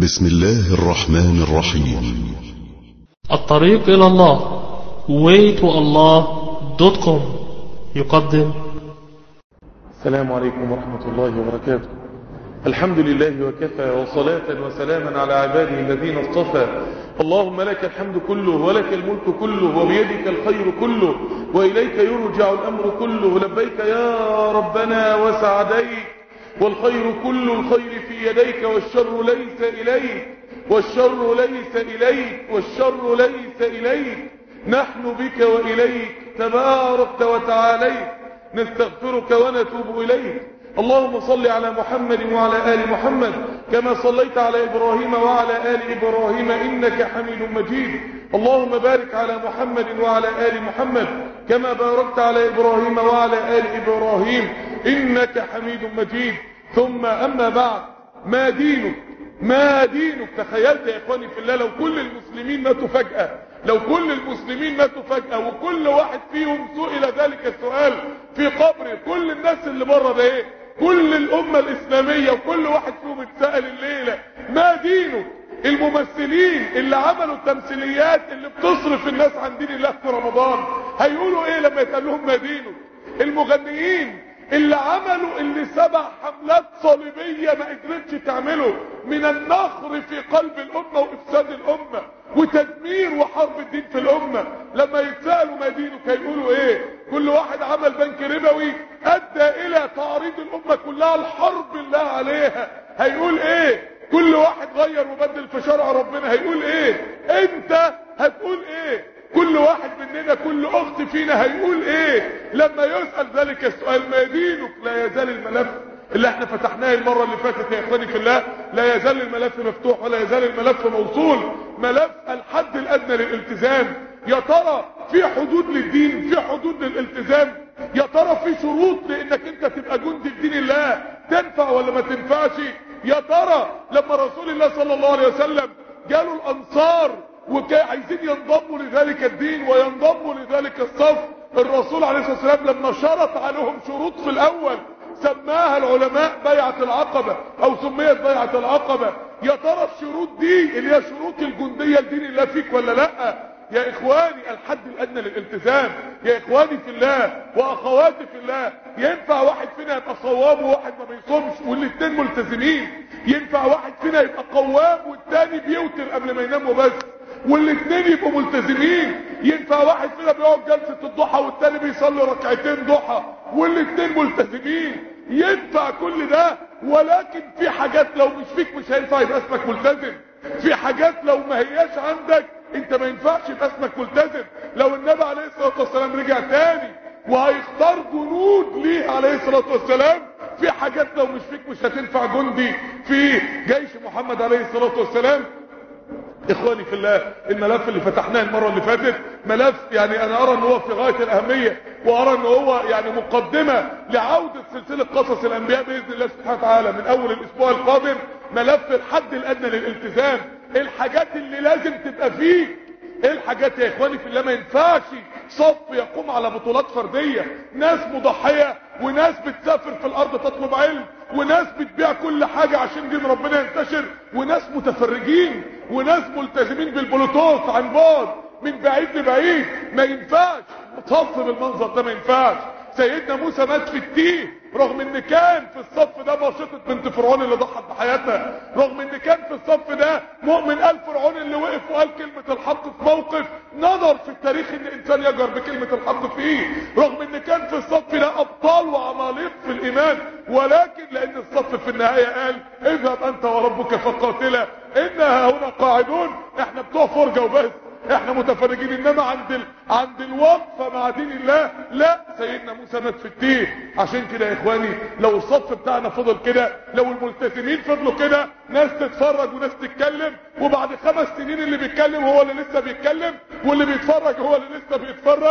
بسم الله الرحمن الرحيم الطريق إلى الله waytoallah.com يقدم السلام عليكم ورحمة الله وبركاته الحمد لله وكفى وصلاة وسلاما على عباده الذين اصطفى اللهم لك الحمد كله ولك الملك كله وبيدك الخير كله وإليك يرجع الأمر كله لبيك يا ربنا وسعديك والخير كل الخير في يديك والشر ليس إليك والشر ليس إليك والشر ليس إليك نحن بك وإليك تباركت وتعاليت نستغفرك ونتوب إليك اللهم صل على محمد وعلى آل محمد كما صليت على إبراهيم وعلى آل إبراهيم إنك حميد مجيد اللهم بارك على محمد وعلى آل محمد كما باركت على إبراهيم وعلى آل إبراهيم إنك حميد مجيد ثم أما بعد ما دينك ما دينك تخيلت يا إخواني في الله لو كل المسلمين ماتوا فجأة لو كل المسلمين ماتوا فجأة وكل واحد فيهم سئل ذلك السؤال في قبره كل الناس اللي بره ده ايه كل الأمة الإسلامية وكل واحد فيهم اتسأل الليلة ما دينه الممثلين اللي عملوا التمثيليات اللي بتصرف الناس عن دين الله في رمضان هيقولوا ايه لما يتقال لهم ما دينه المغنيين اللي عملوا اللي سبع حملات صليبية ما قدرتش تعمله من النخر في قلب الأمة وإفساد الأمة وتدمير وحرب الدين في الأمة لما يتسألوا ما دينك هيقولوا ايه كل واحد عمل بنك ربوي أدى إلى تعريض الأمة كلها الحرب الله عليها هيقول ايه كل واحد غير وبدل في شرع ربنا هيقول ايه انت هتقول ايه كل واحد مننا كل اخت فينا هيقول ايه لما يسأل ذلك السؤال ما دينك لا يزال الملف اللي احنا فتحناه المرة اللي فاتت يا اخواني في الله لا يزال الملف مفتوح ولا يزال الملف موصول ملف الحد الادنى للالتزام يا ترى في حدود للدين في حدود للالتزام يا ترى في شروط لانك انت تبقى جندي في دين الله تنفع ولا ما تنفعش يا ترى لما رسول الله صلى الله عليه وسلم جالوا الانصار وعايزين ينضموا لذلك الدين وينضموا لذلك الصف الرسول عليه الصلاة والسلام لما شرط عليهم شروط في الاول سماها العلماء بيعة العقبة او سميت بيعة العقبة يا ترى الشروط دي اللي هي شروط الجندية لدين الله فيك ولا لا يا اخواني الحد الادنى للالتزام يا اخواني في الله واخواتي في الله ينفع واحد فينا يبقى صوام وواحد ما بيصومش والاثنين ملتزمين ينفع واحد فينا يبقى قوام والتاني بيوتر قبل ما ينام وبس والاثنين يبقوا ملتزمين ينفع واحد فينا بيقعد جلسة الضحى والتاني بيصلي ركعتين ضحى والاثنين ملتزمين ينفع كل ده ولكن في حاجات لو مش فيك مش هينفع يبقى اسمك ملتزم في حاجات لو ما هياش عندك انت ما ينفعش يبقى اسمك ملتزم لو النبي عليه الصلاة والسلام رجع تاني وهيختار جنود ليه عليه الصلاة والسلام في حاجات لو مش فيك مش هتنفع جندي في جيش محمد عليه الصلاة والسلام اخواني في الله الملف اللي فتحناه المرة اللي فاتت ملف يعني انا ارى ان هو في غاية الاهمية وارى ان هو يعني مقدمة لعودة سلسلة قصص الانبياء باذن الله سبحانه وتعالى من اول الاسبوع القادم ملف الحد الادنى للالتزام الحاجات اللي لازم تبقى فيه ايه الحاجات يا اخواني في الله ما ينفعش صف يقوم على بطولات فردية ناس مضحية وناس بتسافر في الارض تطلب علم وناس بتبيع كل حاجة عشان دين ربنا ينتشر وناس متفرجين وناس ملتزمين بالبلوتوث عن بعد من بعيد لبعيد ما ينفعش صف بالمنظر ده ما ينفعش سيدنا موسى مات في التيه رغم ان كان في الصف ده باشطة بنت فرعون اللي ضحت بحياتها رغم ان كان في الصف ده مؤمن ال فرعون اللي وقف وقال كلمة الحق في موقف نظر في التاريخ ان انسان يجر بكلمة الحق فيه رغم ان كان في الصف ده ابطال وعماليق في الايمان ولكن لان الصف في النهاية قال اذهب انت وربك فقاتلا انها هنا قاعدون احنا بتوع فرجة وبس احنا متفرجين انما عند ال... عند الوقفة مع دين الله لا سيدنا موسى مات في التيه عشان كده يا اخواني لو الصف بتاعنا فضل كده لو الملتزمين فضلوا كده ناس تتفرج وناس تتكلم وبعد خمس سنين اللي بيتكلم هو اللي لسه بيتكلم واللي بيتفرج هو اللي لسه بيتفرج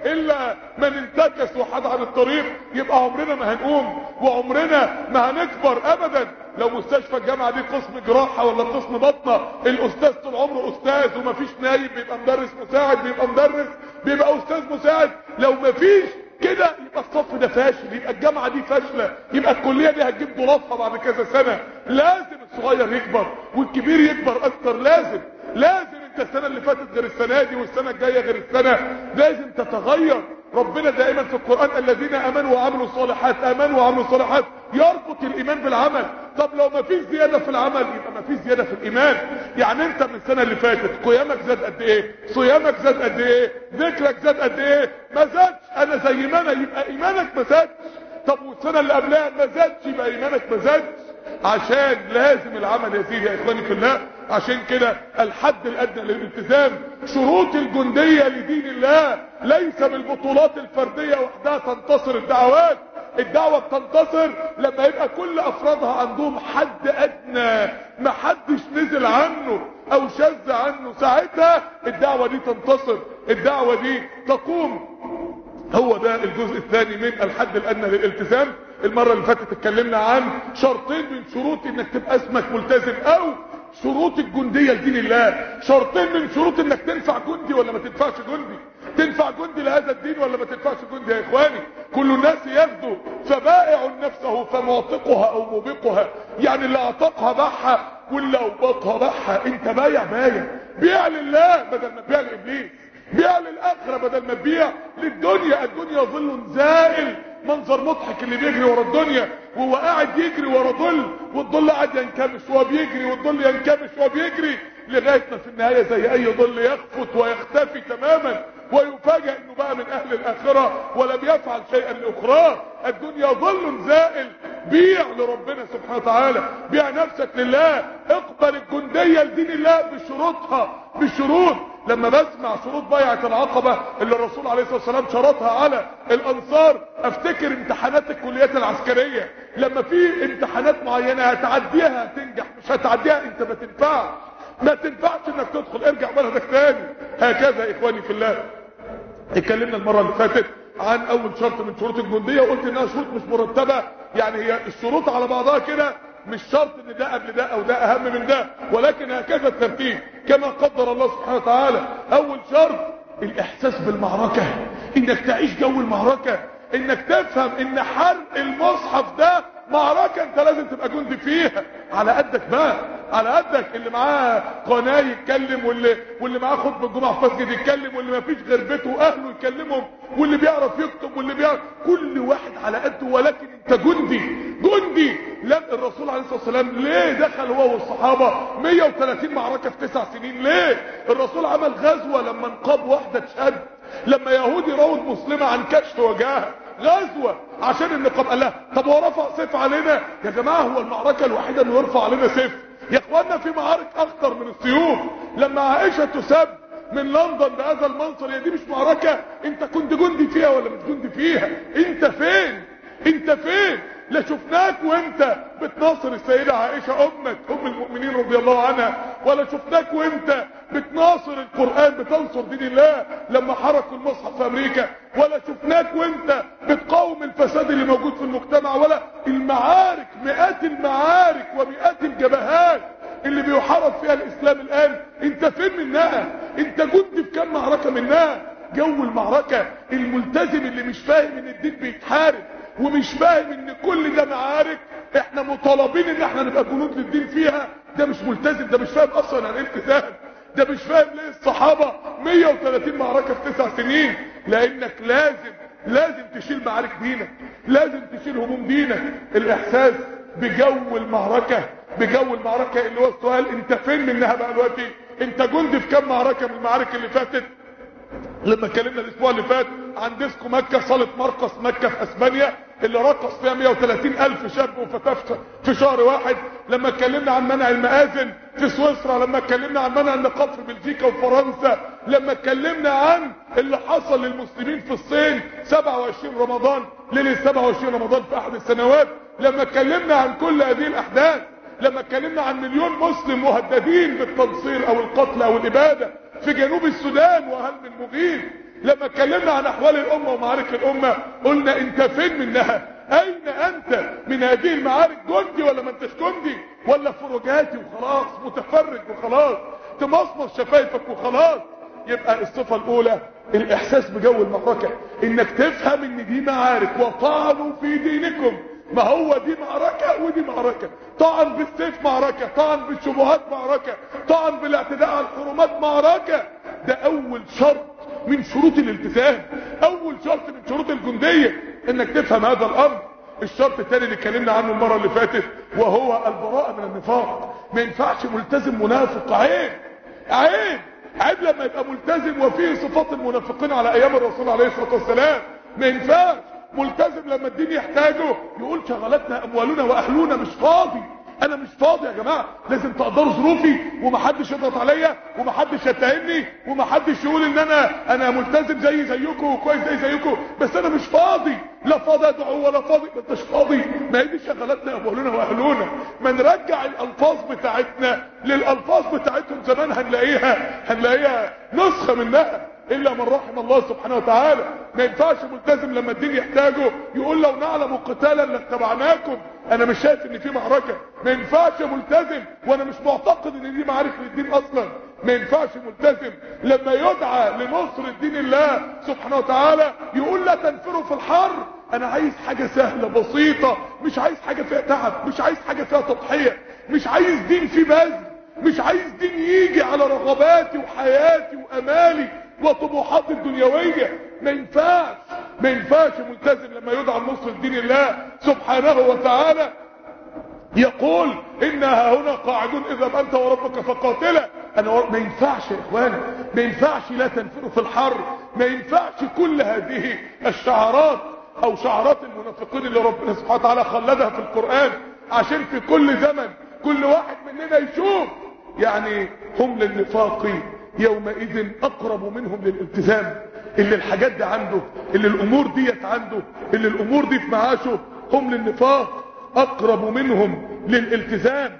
الا من انتكس وحاد عن الطريق يبقى عمرنا ما هنقوم وعمرنا ما هنكبر ابدا لو مستشفى الجامعه دي قسم جراحه ولا قسم بطنه الاستاذ طول عمره استاذ ومفيش نايب بيبقى مدرس مساعد بيبقى مدرس بيبقى استاذ مساعد لو مفيش كده يبقى الصف ده فاشل يبقى الجامعه دي فاشله يبقى الكليه دي هتجيب ضرافها بعد كذا سنه لازم الصغير يكبر والكبير يكبر اكتر لازم لازم انت السنه اللي فاتت غير السنه دي والسنه الجايه غير السنه لازم تتغير ربنا دائما في القران الذين امنوا وعملوا الصالحات امنوا وعملوا الصالحات يربط الايمان بالعمل طب لو ما فيش زياده في العمل يبقى ما فيش زياده في الايمان يعني انت من السنه اللي فاتت قيامك زاد قد ايه صيامك زاد قد ايه ذكرك زاد قد ايه ما زادش انا زي ما انا يبقى ايمانك ما زادش طب والسنه اللي قبلها ما زادش يبقى ايمانك ما زادش عشان لازم العمل يزيد يا اخواني في الله عشان كده الحد الادنى للالتزام شروط الجندية لدين الله ليس بالبطولات الفردية وحدها تنتصر الدعوات الدعوة بتنتصر لما يبقى كل افرادها عندهم حد ادنى ما حدش نزل عنه او شذ عنه ساعتها الدعوة دي تنتصر الدعوة دي تقوم هو ده الجزء الثاني من الحد الادنى للالتزام المرة اللي فاتت اتكلمنا عن شرطين من شروط انك تبقى اسمك ملتزم او شروط الجندية لدين الله شرطين من شروط انك تنفع جندي ولا ما تنفعش جندي تنفع جندي لهذا الدين ولا ما تنفعش جندي يا اخواني كل الناس يغدو فبائع نفسه فمعتقها او موبقها يعني اللي اعتقها باعها واللي اوبقها باعها انت بايع بايع بيع لله بدل ما تبيع لابليس بيع للاخره بدل ما تبيع للدنيا الدنيا ظل زائل منظر مضحك اللي بيجري ورا الدنيا وهو قاعد يجري ورا ظل والظل قاعد ينكمش وهو بيجري والظل ينكمش وهو بيجري لغايه ما في النهايه زي اي ظل يخفت ويختفي تماما ويفاجئ انه بقى من اهل الاخره ولم يفعل شيئا لاخراه الدنيا ظل زائل بيع لربنا سبحانه وتعالى بيع نفسك لله اقبل الجنديه لدين الله بشروطها بشروط لما بسمع شروط بيعة العقبة اللي الرسول عليه الصلاة والسلام شرطها على الانصار افتكر امتحانات الكليات العسكرية لما في امتحانات معينة هتعديها هتنجح مش هتعديها انت ما تنفعش ما تنفعش انك تدخل ارجع بلدك تاني هكذا يا اخواني في الله اتكلمنا المرة اللي فاتت عن اول شرط من شروط الجندية وقلت انها شروط مش مرتبة يعني هي الشروط على بعضها كده مش شرط ان ده قبل ده او ده اهم من ده ولكن هكذا الترتيب كما قدر الله سبحانه وتعالى اول شرط الاحساس بالمعركة انك تعيش جو المعركة انك تفهم ان حرق المصحف ده معركة انت لازم تبقى جندي فيها على قدك بقى على قدك اللي معاه قناة يتكلم واللي واللي معاه خطبة الجمعة في مسجد يتكلم واللي ما فيش غير بيته واهله يكلمهم واللي بيعرف يكتب واللي بيعرف كل واحد على قده ولكن انت جندي جندي لم الرسول عليه الصلاة والسلام ليه دخل هو والصحابة 130 معركة في تسع سنين ليه الرسول عمل غزوة لما انقاب واحدة تشد لما يهودي راود مسلمة عن كشف وجهها غزوة عشان النقاب قال لها طب هو رفع سيف علينا يا جماعة هو المعركة الوحيدة انه يرفع علينا سيف يا اخوانا في معارك اخطر من السيوف لما عائشة تسب من لندن بهذا المنصر هي دي مش معركة انت كنت جندي فيها ولا مش جندي فيها انت فين انت فين لا شفناك وانت بتناصر السيدة عائشة امك ام المؤمنين رضي الله عنها ولا شفناك وانت بتناصر القرآن بتنصر دين الله لما حركوا المصحف في امريكا ولا شفناك وانت بتقاوم الفساد اللي موجود في المجتمع ولا المعارك مئات المعارك ومئات الجبهات اللي بيحارب فيها الاسلام الان انت فين منها انت جندي في كام معركة منها جو المعركة الملتزم اللي مش فاهم ان الدين بيتحارب ومش فاهم ان كل ده معارك احنا مطالبين ان احنا نبقى جنود للدين فيها ده مش ملتزم ده مش فاهم اصلا عن ايه التزام ده مش فاهم ليه الصحابة 130 معركة في تسع سنين لانك لازم لازم تشيل معارك دينك لازم تشيل هموم دينك الاحساس بجو المعركة بجو المعركة اللي هو السؤال انت فين منها بقى دلوقتي انت جندي في كام معركة من المعارك اللي فاتت لما اتكلمنا الاسبوع اللي فات عن ديسكو مكة صالة مرقص مكة في اسبانيا اللي رقص فيها 130 الف شاب وفتاة في شهر واحد لما اتكلمنا عن منع المآذن في سويسرا لما اتكلمنا عن منع النقاب في بلجيكا وفرنسا لما اتكلمنا عن اللي حصل للمسلمين في الصين 27 رمضان ليلة 27 رمضان في احد السنوات لما اتكلمنا عن كل هذه الاحداث لما اتكلمنا عن مليون مسلم مهددين بالتنصير او القتل او الابادة في جنوب السودان وهل من مغيث لما اتكلمنا عن احوال الامه ومعارك الامه قلنا انت فين منها اين انت من هذه المعارك جندي ولا ما انتش جندي ولا فروجاتي وخلاص متفرج وخلاص تمصمص شفايفك وخلاص يبقى الصفة الاولى الاحساس بجو المعركة انك تفهم ان دي معارك وطعنوا في دينكم ما هو دي معركة ودي معركة طعن بالسيف معركة طعن بالشبهات معركة طعن بالاعتداء على الحرمات معركة ده اول شرط من شروط الالتزام اول شرط من شروط الجندية انك تفهم هذا الامر الشرط الثاني اللي اتكلمنا عنه المرة اللي فاتت وهو البراءة من النفاق ما ينفعش ملتزم منافق عيب عيب عيب لما يبقى ملتزم وفيه صفات المنافقين على ايام الرسول عليه الصلاة والسلام ما ينفعش ملتزم لما الدين يحتاجه يقول شغلتنا اموالنا واهلنا مش فاضي انا مش فاضي يا جماعه لازم تقدروا ظروفي ومحدش يضغط عليا ومحدش يتهمني ومحدش يقول ان انا انا ملتزم زي زيكم وكويس زي زيكم بس انا مش فاضي لا فاضي ادعو ولا فاضي ما انتش فاضي ما هي دي شغلتنا اموالنا واهلنا ما نرجع الالفاظ بتاعتنا للالفاظ بتاعتهم زمان هنلاقيها هنلاقيها نسخه منها الا من رحم الله سبحانه وتعالى ما ينفعش ملتزم لما الدين يحتاجه يقول لو نعلم قتالا لاتبعناكم انا مش شايف ان في معركه ما ينفعش ملتزم وانا مش معتقد ان دي معارك للدين اصلا ما ينفعش ملتزم لما يدعى لنصر الدين الله سبحانه وتعالى يقول لا تنفروا في الحر انا عايز حاجه سهله بسيطه مش عايز حاجه فيها تعب مش عايز حاجه فيها تضحيه مش عايز دين فيه بذل مش عايز دين يجي على رغباتي وحياتي وامالي وطموحاتي الدنيويه ما ينفعش ما ينفعش ملتزم لما يدعى لنصر دين الله سبحانه وتعالى يقول انها هنا قاعدون اذا انت وربك فقاتلا انا ور... ما ينفعش يا اخواني ما ينفعش لا تنفروا في الحر ما ينفعش كل هذه الشعارات او شعارات المنافقين اللي ربنا سبحانه وتعالى خلدها في القرآن عشان في كل زمن كل واحد مننا يشوف يعني هم للنفاق يومئذ اقرب منهم للالتزام اللي الحاجات دي عنده اللي الامور ديت عنده اللي الامور دي في معاشه هم للنفاق اقرب منهم للالتزام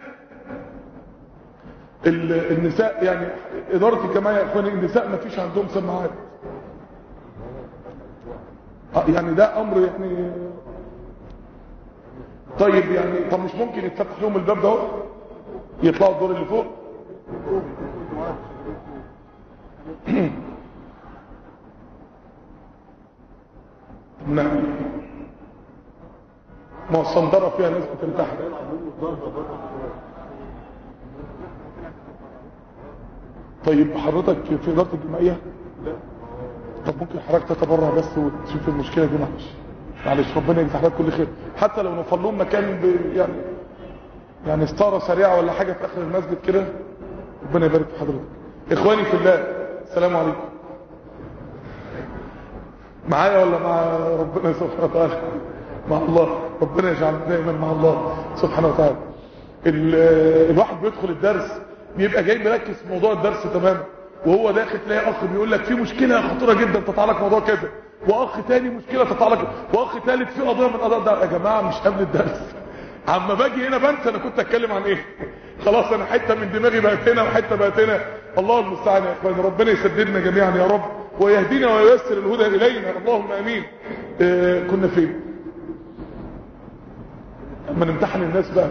النساء يعني ادارة الجماعة يا اخواني النساء ما فيش عندهم سماعات يعني ده امر يعني طيب يعني طب مش ممكن يتفتح لهم الباب ده يطلعوا الدور اللي فوق نعم ما الصندرة فيها ناس بتنتحر طيب حضرتك في إدارة الجمعية طب ممكن حضرتك تتبرع بس وتشوف المشكلة دي معلش معلش ربنا يجزي حضرتك كل خير حتى لو نوفر لهم مكان ب... يعني يعني ستارة سريعة ولا حاجة في آخر المسجد كده ربنا يبارك في حضرتك إخواني في الله السلام عليكم معايا ولا مع ربنا سبحانه وتعالى مع الله ربنا يجعلنا دائما مع الله سبحانه وتعالى الواحد بيدخل الدرس بيبقى جاي مركز في موضوع الدرس تماما وهو داخل تلاقي اخ بيقول لك في مشكله خطيره جدا تتعلق موضوع كذا واخ تاني مشكله تتعلق واخ ثالث في قضيه من قضايا ده يا جماعه مش قبل الدرس عما باجي هنا بنسى انا كنت اتكلم عن ايه خلاص انا حته من دماغي بقت هنا وحته بقت هنا الله المستعان يا اخوان ربنا يسددنا جميعا يا رب ويهدينا وييسر الهدى الينا اللهم امين آه كنا فين اما نمتحن الناس بقى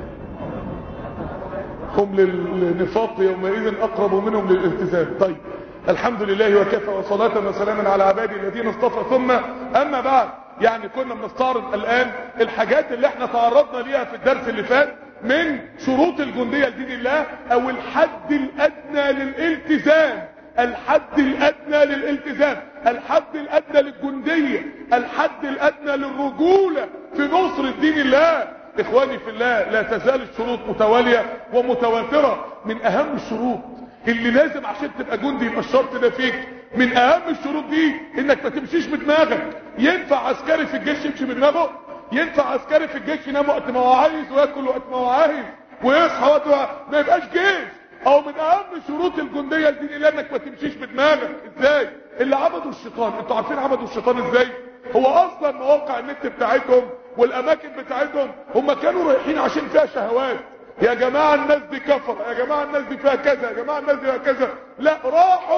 هم للنفاق يومئذ اقرب منهم للالتزام طيب الحمد لله وكفى وصلاة وسلاما على عبادي الذين اصطفى ثم اما بعد يعني كنا بنستعرض الان الحاجات اللي احنا تعرضنا ليها في الدرس اللي فات من شروط الجندية لدين الله او الحد الادنى للالتزام الحد الادنى للالتزام الحد الادنى للجندية الحد الادنى للرجولة في نصر دين الله اخواني في الله لا تزال الشروط متوالية ومتواترة من اهم الشروط اللي لازم عشان تبقى جندي يبقى الشرط ده فيك من اهم الشروط دي انك ما تمشيش بدماغك ينفع عسكري في الجيش يمشي بدماغه ينفع عسكري في الجيش ينام وقت ما هو عايز وياكل وقت ما هو عايز ويصحى وقت ما يبقاش جيش او من اهم شروط الجنديه لدين الله انك ما تمشيش بدماغك ازاي اللي عبدوا الشيطان انتوا عارفين عبدوا الشيطان ازاي هو اصلا مواقع النت بتاعتهم والاماكن بتاعتهم هم كانوا رايحين عشان فيها شهوات يا جماعة الناس دي كفر يا جماعة الناس دي فيها كذا يا جماعة الناس دي فيها كذا لا راحوا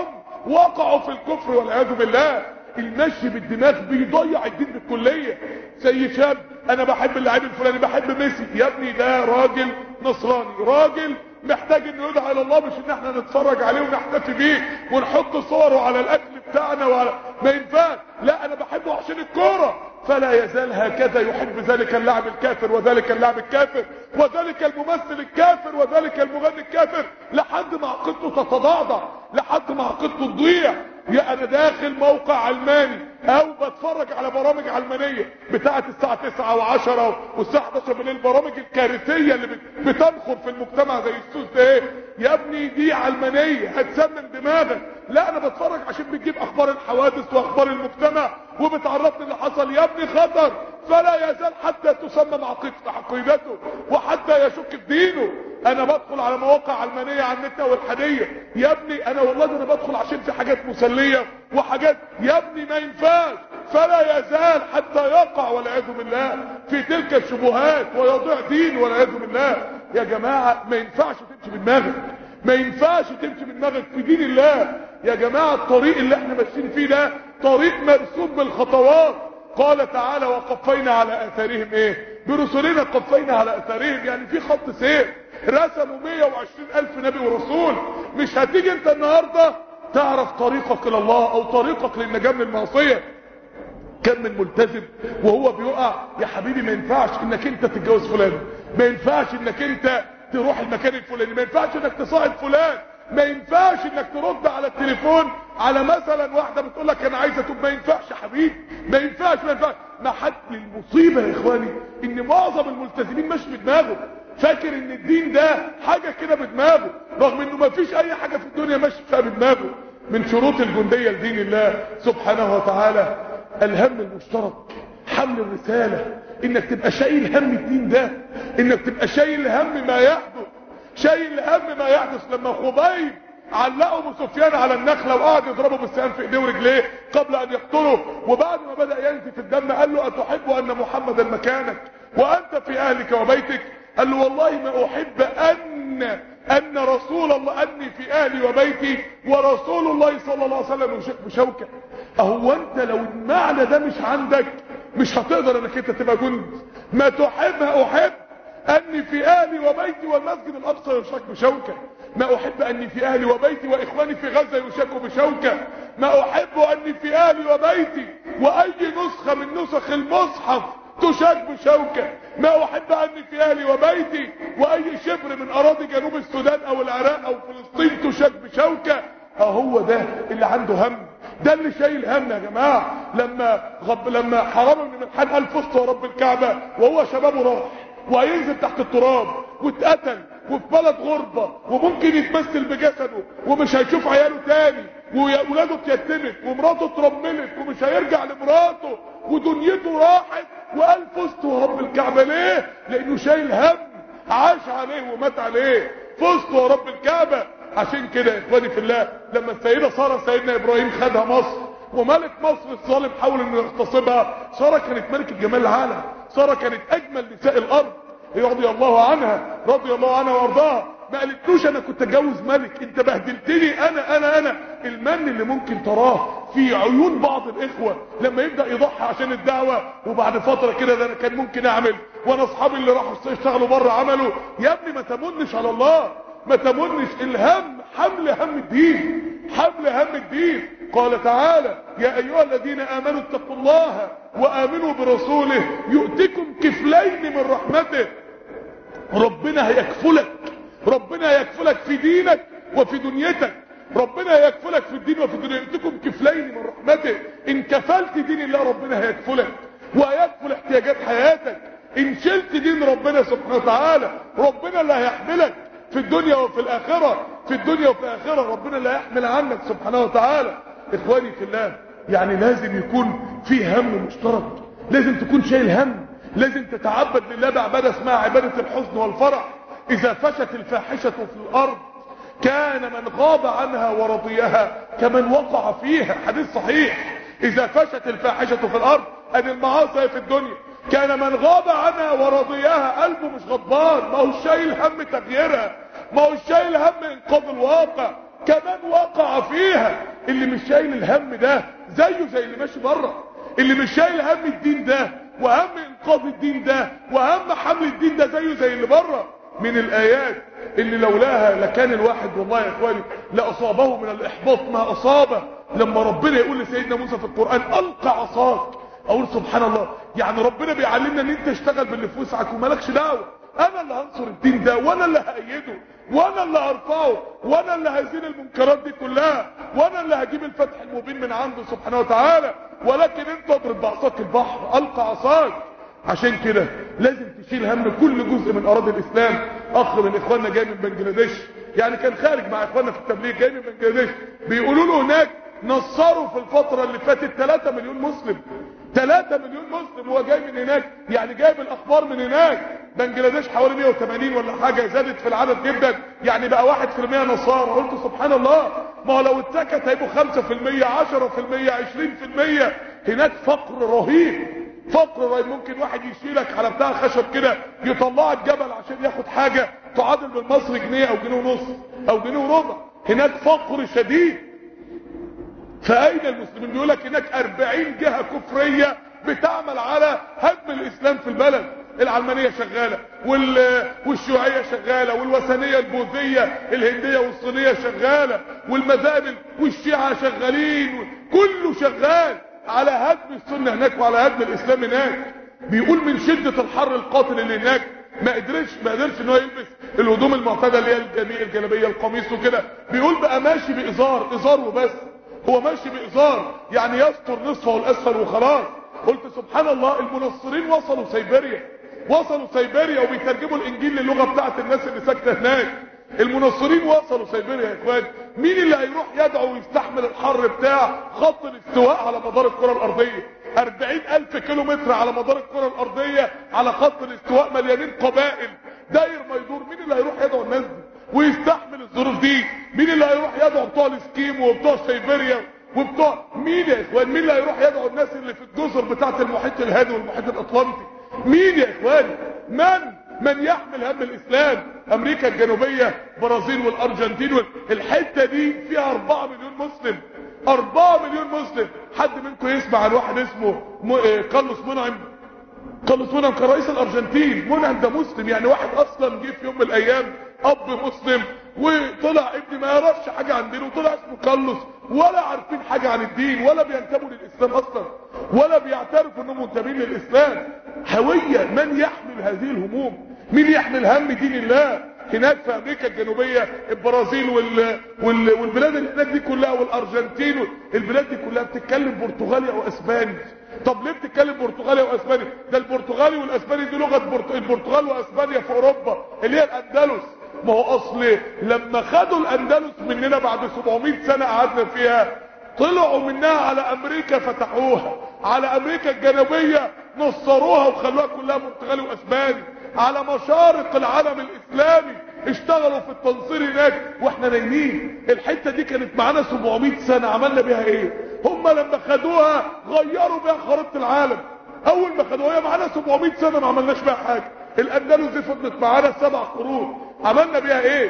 وقعوا في الكفر والعياذ بالله المشي بالدماغ بيضيع الدين بالكلية زي شاب انا بحب اللاعب الفلاني بحب ميسي يا ابني ده راجل نصراني راجل محتاج انه يدعى الى الله مش ان احنا نتفرج عليه ونحتفي بيه ونحط صوره على الاكل بتاعنا وعلى ما ينفعش لا انا بحبه عشان الكوره فلا يزال هكذا يحب ذلك اللاعب الكافر وذلك اللاعب الكافر وذلك الممثل الكافر وذلك المغني الكافر لحد ما عقيدته تتضعضع لحد ما عقيدته تضيع يا انا داخل موقع علماني او بتفرج على برامج علمانية بتاعت الساعة 9 و10 والساعة 11 بالليل البرامج الكارثية اللي بتنخر في المجتمع زي السوس ده ايه يا ابني دي علمانية هتسمم دماغك لا انا بتفرج عشان بتجيب اخبار الحوادث واخبار المجتمع وبتعرفني اللي حصل يا ابني خطر فلا يزال حتى تسمم عقيدته وحتى يشك في دينه انا بدخل على مواقع علمانية على النت والحدية يا ابني انا والله ده انا بدخل عشان في حاجات مسلية وحاجات يا ابني ما ينفعش فلا يزال حتى يقع والعياذ بالله في تلك الشبهات ويضيع دين والعياذ بالله يا جماعة ما ينفعش تمشي بدماغك ما ينفعش تمشي بدماغك في دين الله يا جماعة الطريق اللي احنا ماشيين فيه ده طريق مرسوم بالخطوات قال تعالى وقفينا على اثارهم ايه برسلنا قفينا على اثارهم يعني في خط سير رسموا 120 الف نبي ورسول مش هتيجي انت النهاردة تعرف طريقك الى الله او طريقك للنجاة من المعصية كم من ملتزم وهو بيقع يا حبيبي ما ينفعش انك انت تتجوز فلان ما ينفعش انك انت تروح المكان الفلاني ما ينفعش انك تصاحب فلان ما ينفعش انك ترد على التليفون على مثلا واحدة بتقول لك انا عايزة تب ما ينفعش يا حبيبي ما ينفعش ما ينفعش ما حد المصيبة يا اخواني ان معظم الملتزمين مش بدماغه فاكر ان الدين ده حاجة كده بدماغه رغم انه ما فيش اي حاجة في الدنيا ماشي فيها بدماغه من شروط الجندية لدين الله سبحانه وتعالى الهم المشترك حمل الرسالة انك تبقى شايل هم الدين ده انك تبقى شايل هم ما يحدث شايل هم ما يحدث لما خبيب علقوا ابو سفيان على النخلة وقعد يضربه بالسهام في ايديه ورجليه قبل ان يقتله وبعد ما بدأ ينزف الدم قال له اتحب ان محمدا مكانك وانت في اهلك وبيتك قال له والله ما احب ان ان رسول الله اني في اهلي وبيتي ورسول الله صلى الله عليه وسلم يشك بشوكة اهو انت لو المعنى ده مش عندك مش هتقدر انك انت تبقى جند ما تحبها احب اني في اهلي وبيتي والمسجد الاقصى يشك بشوكة ما احب اني في اهلي وبيتي واخواني في غزة يشكوا بشوكة ما احب اني في اهلي وبيتي واي نسخة من نسخ المصحف تشك بشوكة ما احب اني في اهلي وبيتي واي شبر من اراضي جنوب السودان او العراق او فلسطين تشك بشوكة اهو ده اللي عنده هم ده اللي شايل هم يا جماعة لما غب لما حرام بن ملحان قال فزت ورب الكعبة وهو شبابه راح وهينزل تحت التراب واتقتل وفي بلد غربة وممكن يتمثل بجسده ومش هيشوف عياله تاني وولاده اتيتمت ومراته اترملت ومش هيرجع لمراته ودنيته راحت وقال فزت ورب الكعبة ليه لانه شايل هم عاش عليه ومات عليه فزت ورب الكعبة عشان كده يا اخواني في الله لما السيدة سارة سيدنا ابراهيم خدها مصر وملك مصر الظالم حاول انه يغتصبها سارة كانت ملكة جمال العالم سارة كانت اجمل نساء الارض رضي الله عنها رضي الله عنها وارضاها ما قالتلوش انا كنت اتجوز ملك انت بهدلتني انا انا انا المن اللي ممكن تراه في عيون بعض الاخوة لما يبدأ يضحي عشان الدعوة وبعد فترة كده ده انا كان ممكن اعمل وانا اصحابي اللي راحوا يشتغلوا بره عملوا يا ابني ما تمنش على الله ما تمنش الهم حمل هم الدين حمل هم الدين قال تعالى يا ايها الذين امنوا اتقوا الله وامنوا برسوله يؤتكم كفلين من رحمته ربنا هيكفلك ربنا هيكفلك في دينك وفي دنيتك ربنا هيكفلك في الدين وفي الدنيا يؤتكم كفلين من رحمته ان كفلت دين الله ربنا هيكفلك وهيكفل احتياجات حياتك ان شلت دين ربنا سبحانه وتعالى ربنا اللي هيحملك في الدنيا وفي الاخرة في الدنيا وفي الاخرة ربنا اللي هيحمل عنك سبحانه وتعالى اخواني في الله يعني لازم يكون في هم مشترك لازم تكون شايل هم لازم تتعبد لله بعبادة اسمها عبادة الحزن والفرح اذا فشت الفاحشة في الارض كان من غاب عنها ورضيها كمن وقع فيها حديث صحيح اذا فشت الفاحشة في الارض ان المعاصي في الدنيا كان من غاب عنها ورضيها قلبه مش غضبان ما هو شايل هم تغييرها ما هو شايل هم انقاذ الواقع كمان وقع فيها اللي مش شايل الهم ده زيه زي اللي ماشي بره اللي مش شايل هم الدين ده وهم انقاذ الدين ده وهم حمل الدين ده زيه زي اللي بره من الايات اللي لولاها لكان الواحد والله يا اخواني لاصابه من الاحباط ما اصابه لما ربنا يقول لسيدنا موسى في القران القى عصاك اقول سبحان الله يعني ربنا بيعلمنا ان انت اشتغل باللي في وسعك ومالكش دعوه انا اللي هنصر الدين ده وانا اللي هايده وانا اللي هرفعه وانا اللي هزيل المنكرات دي كلها وانا اللي هجيب الفتح المبين من عنده سبحانه وتعالى ولكن انت اضرب بعصاك البحر القى عصاك عشان كده لازم تشيل هم كل جزء من اراضي الاسلام اخ من اخواننا جاي من بنجلاديش يعني كان خارج مع اخواننا في التبليغ جاي من بنجلاديش بيقولوا له هناك نصروا في الفترة اللي فاتت 3 مليون مسلم 3 مليون مسلم هو جاي من هناك يعني جايب الاخبار من هناك بنجلاديش حوالي 180 ولا حاجة زادت في العدد جدا يعني بقى 1% نصارى قلت سبحان الله ما هو لو اتسكت هيبقوا 5% 10% 20% هناك فقر رهيب فقر رهيب ممكن واحد يشيلك على بتاع خشب كده يطلعك جبل عشان ياخد حاجة تعادل بالمصري جنيه او جنيه ونص او جنيه وربع هناك فقر شديد فاين المسلمين بيقول لك هناك 40 جهه كفريه بتعمل على هدم الاسلام في البلد العلمانيه شغاله وال... والشيوعيه شغاله والوثنيه البوذيه الهنديه والصينيه شغاله والمذاهب والشيعه شغالين كله شغال على هدم السنه هناك وعلى هدم الاسلام هناك بيقول من شده الحر القاتل اللي هناك ما قدرش ما قدرش ان هو يلبس الهدوم المعتاده اللي هي الجميع الجلابيه القميص وكده بيقول بقى ماشي بازار ازار وبس هو ماشي بإزار يعني يستر نصفه الأسفل وخلاص قلت سبحان الله المنصرين وصلوا سيبيريا وصلوا سيبيريا وبيترجموا الإنجيل للغة بتاعت الناس اللي ساكنة هناك المنصرين وصلوا سيبيريا يا اخوان مين اللي هيروح يدعو ويستحمل الحر بتاع خط الاستواء على مدار الكرة الأرضية أربعين ألف كيلو متر على مدار الكرة الأرضية على خط الاستواء مليانين قبائل داير ما يدور مين اللي هيروح يدعو الناس دي ويستحمل الظروف دي مين اللي هيروح يدعو بتوع الاسكيم وبتوع سيبيريا وبتوع مين يا اخوان مين اللي هيروح يدعو الناس اللي في الجزر بتاعه المحيط الهادي والمحيط الاطلنطي مين يا اخوان من من يحمل هم الاسلام امريكا الجنوبيه برازيل والارجنتين الحته دي فيها 4 مليون مسلم 4 مليون مسلم حد منكم يسمع عن واحد اسمه م... كارلوس منعم كارلوس منعم كان رئيس الارجنتين منعم ده مسلم يعني واحد اصلا جه في يوم من الايام اب مسلم وطلع ابني ما يعرفش حاجة عن دينه وطلع اسمه كارلوس ولا عارفين حاجة عن الدين ولا بينتموا للإسلام أصلا ولا بيعترفوا انهم منتمين للإسلام هوية من يحمل هذه الهموم مين يحمل هم دين الله هناك في امريكا الجنوبية البرازيل وال... وال... والبلاد اللي هناك دي كلها والارجنتين البلاد دي كلها بتتكلم برتغالي او اسباني طب ليه بتتكلم برتغالي واسباني ده البرتغالي والاسباني دي لغة برت... البرتغال واسبانيا في اوروبا اللي هي الاندلس ما هو اصل لما خدوا الاندلس مننا بعد 700 سنة قعدنا فيها طلعوا منها على امريكا فتحوها على امريكا الجنوبية نصروها وخلوها كلها برتغالي واسباني على مشارق العالم الاسلامي اشتغلوا في التنصير هناك واحنا نايمين الحتة دي كانت معانا 700 سنة عملنا بيها ايه هم لما خدوها غيروا بيها خريطة العالم اول ما خدوها معانا 700 سنة ما عملناش بيها حاجة الاندلس دي فضلت معانا سبع قرون عملنا بيها ايه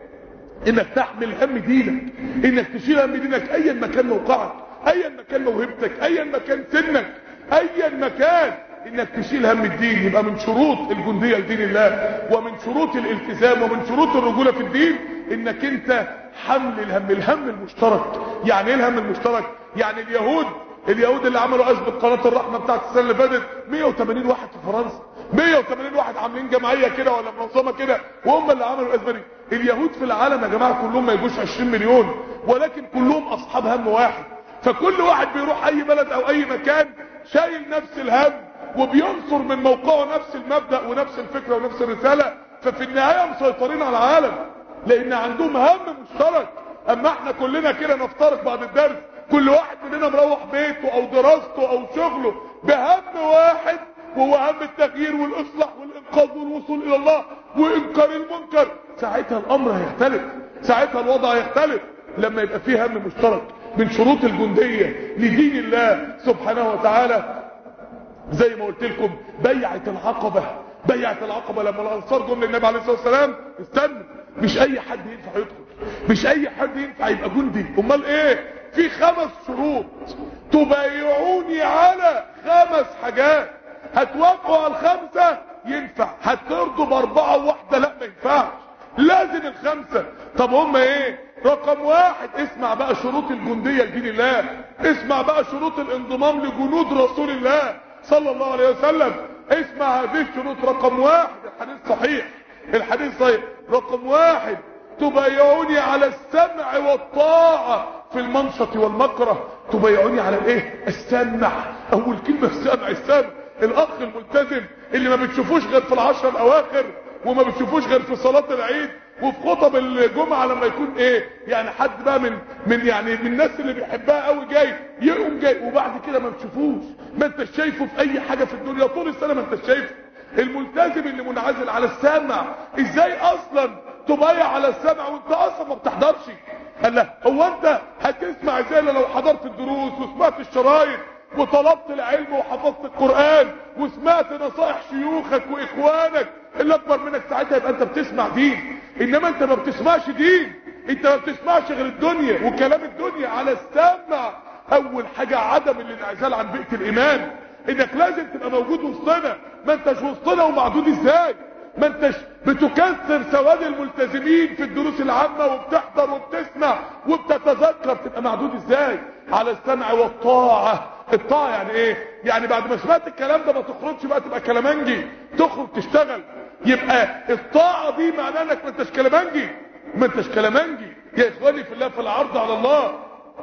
انك تحمل هم دينك انك تشيل هم دينك ايا مكان موقعك ايا مكان موهبتك ايا مكان سنك ايا مكان انك تشيل هم الدين يبقى من شروط الجندية لدين الله ومن شروط الالتزام ومن شروط الرجولة في الدين انك انت حمل الهم الهم المشترك يعني ايه الهم المشترك يعني اليهود اليهود اللي عملوا ازمه قناه الرحمه بتاعت السنه اللي فاتت 180 واحد في فرنسا 180 واحد عاملين جمعيه كده ولا منظمه كده وهم اللي عملوا الازمه دي اليهود في العالم يا جماعه كلهم ما يجوش 20 مليون ولكن كلهم اصحاب هم واحد فكل واحد بيروح اي بلد او اي مكان شايل نفس الهم وبينصر من موقعه نفس المبدا ونفس الفكره ونفس الرساله ففي النهايه مسيطرين على العالم لان عندهم هم مشترك اما احنا كلنا كده نفترق بعد الدرس كل واحد مننا مروح بيته او دراسته او شغله بهم واحد وهو هم التغيير والاصلاح والانقاذ والوصول الى الله وانكار المنكر ساعتها الامر هيختلف ساعتها الوضع هيختلف لما يبقى فيه هم مشترك من شروط الجندية لدين الله سبحانه وتعالى زي ما قلت لكم بيعة العقبة بيعة العقبة لما الانصار جم للنبي عليه الصلاة والسلام استنوا مش اي حد ينفع يدخل مش اي حد ينفع يبقى جندي امال ايه في خمس شروط تبايعوني على خمس حاجات هتوافقوا على الخمسة ينفع هترضوا باربعة وواحدة لا ما ينفعش لازم الخمسة طب هم ايه رقم واحد اسمع بقى شروط الجندية لدين الله اسمع بقى شروط الانضمام لجنود رسول الله صلى الله عليه وسلم اسمع هذه الشروط رقم واحد الحديث صحيح الحديث صحيح رقم واحد تبايعوني على السمع والطاعة في المنشط والمكره تبايعوني على الايه السمع اول كلمة السمع السمع الاخ الملتزم اللي ما بتشوفوش غير في العشر الاواخر وما بتشوفوش غير في صلاة العيد وفي خطب الجمعة لما يكون ايه يعني حد بقى من من يعني من الناس اللي بيحبها قوي جاي يقوم جاي وبعد كده ما بتشوفوش ما انتش شايفه في اي حاجة في الدنيا طول السنة ما انتش شايفه الملتزم اللي منعزل على السمع ازاي اصلا تبايع على السمع وانت اصلا ما بتحضرش قال لا هو انت هتسمع ازاي لو حضرت الدروس وسمعت الشرايط وطلبت العلم وحفظت القرآن وسمعت نصائح شيوخك واخوانك اللي اكبر منك ساعتها يبقى انت بتسمع دين انما انت ما بتسمعش دين انت ما بتسمعش غير الدنيا وكلام الدنيا على السمع اول حاجة عدم الانعزال عن بيئة الايمان انك لازم تبقى موجود وسطنا ما انتش وسطنا ومعدود ازاي ما انتش بتكسر سواد الملتزمين في الدروس العامة وبتحضر وبتسمع وبتتذكر تبقى معدود ازاي على السمع والطاعة الطاعة يعني ايه يعني بعد ما سمعت الكلام ده ما تخرجش بقى تبقى كلامنجي تخرج تشتغل يبقى الطاعة دي معناها انك ما انتش كلامنجي ما انتش كلامنجي يا اخواني في الله في العرض على الله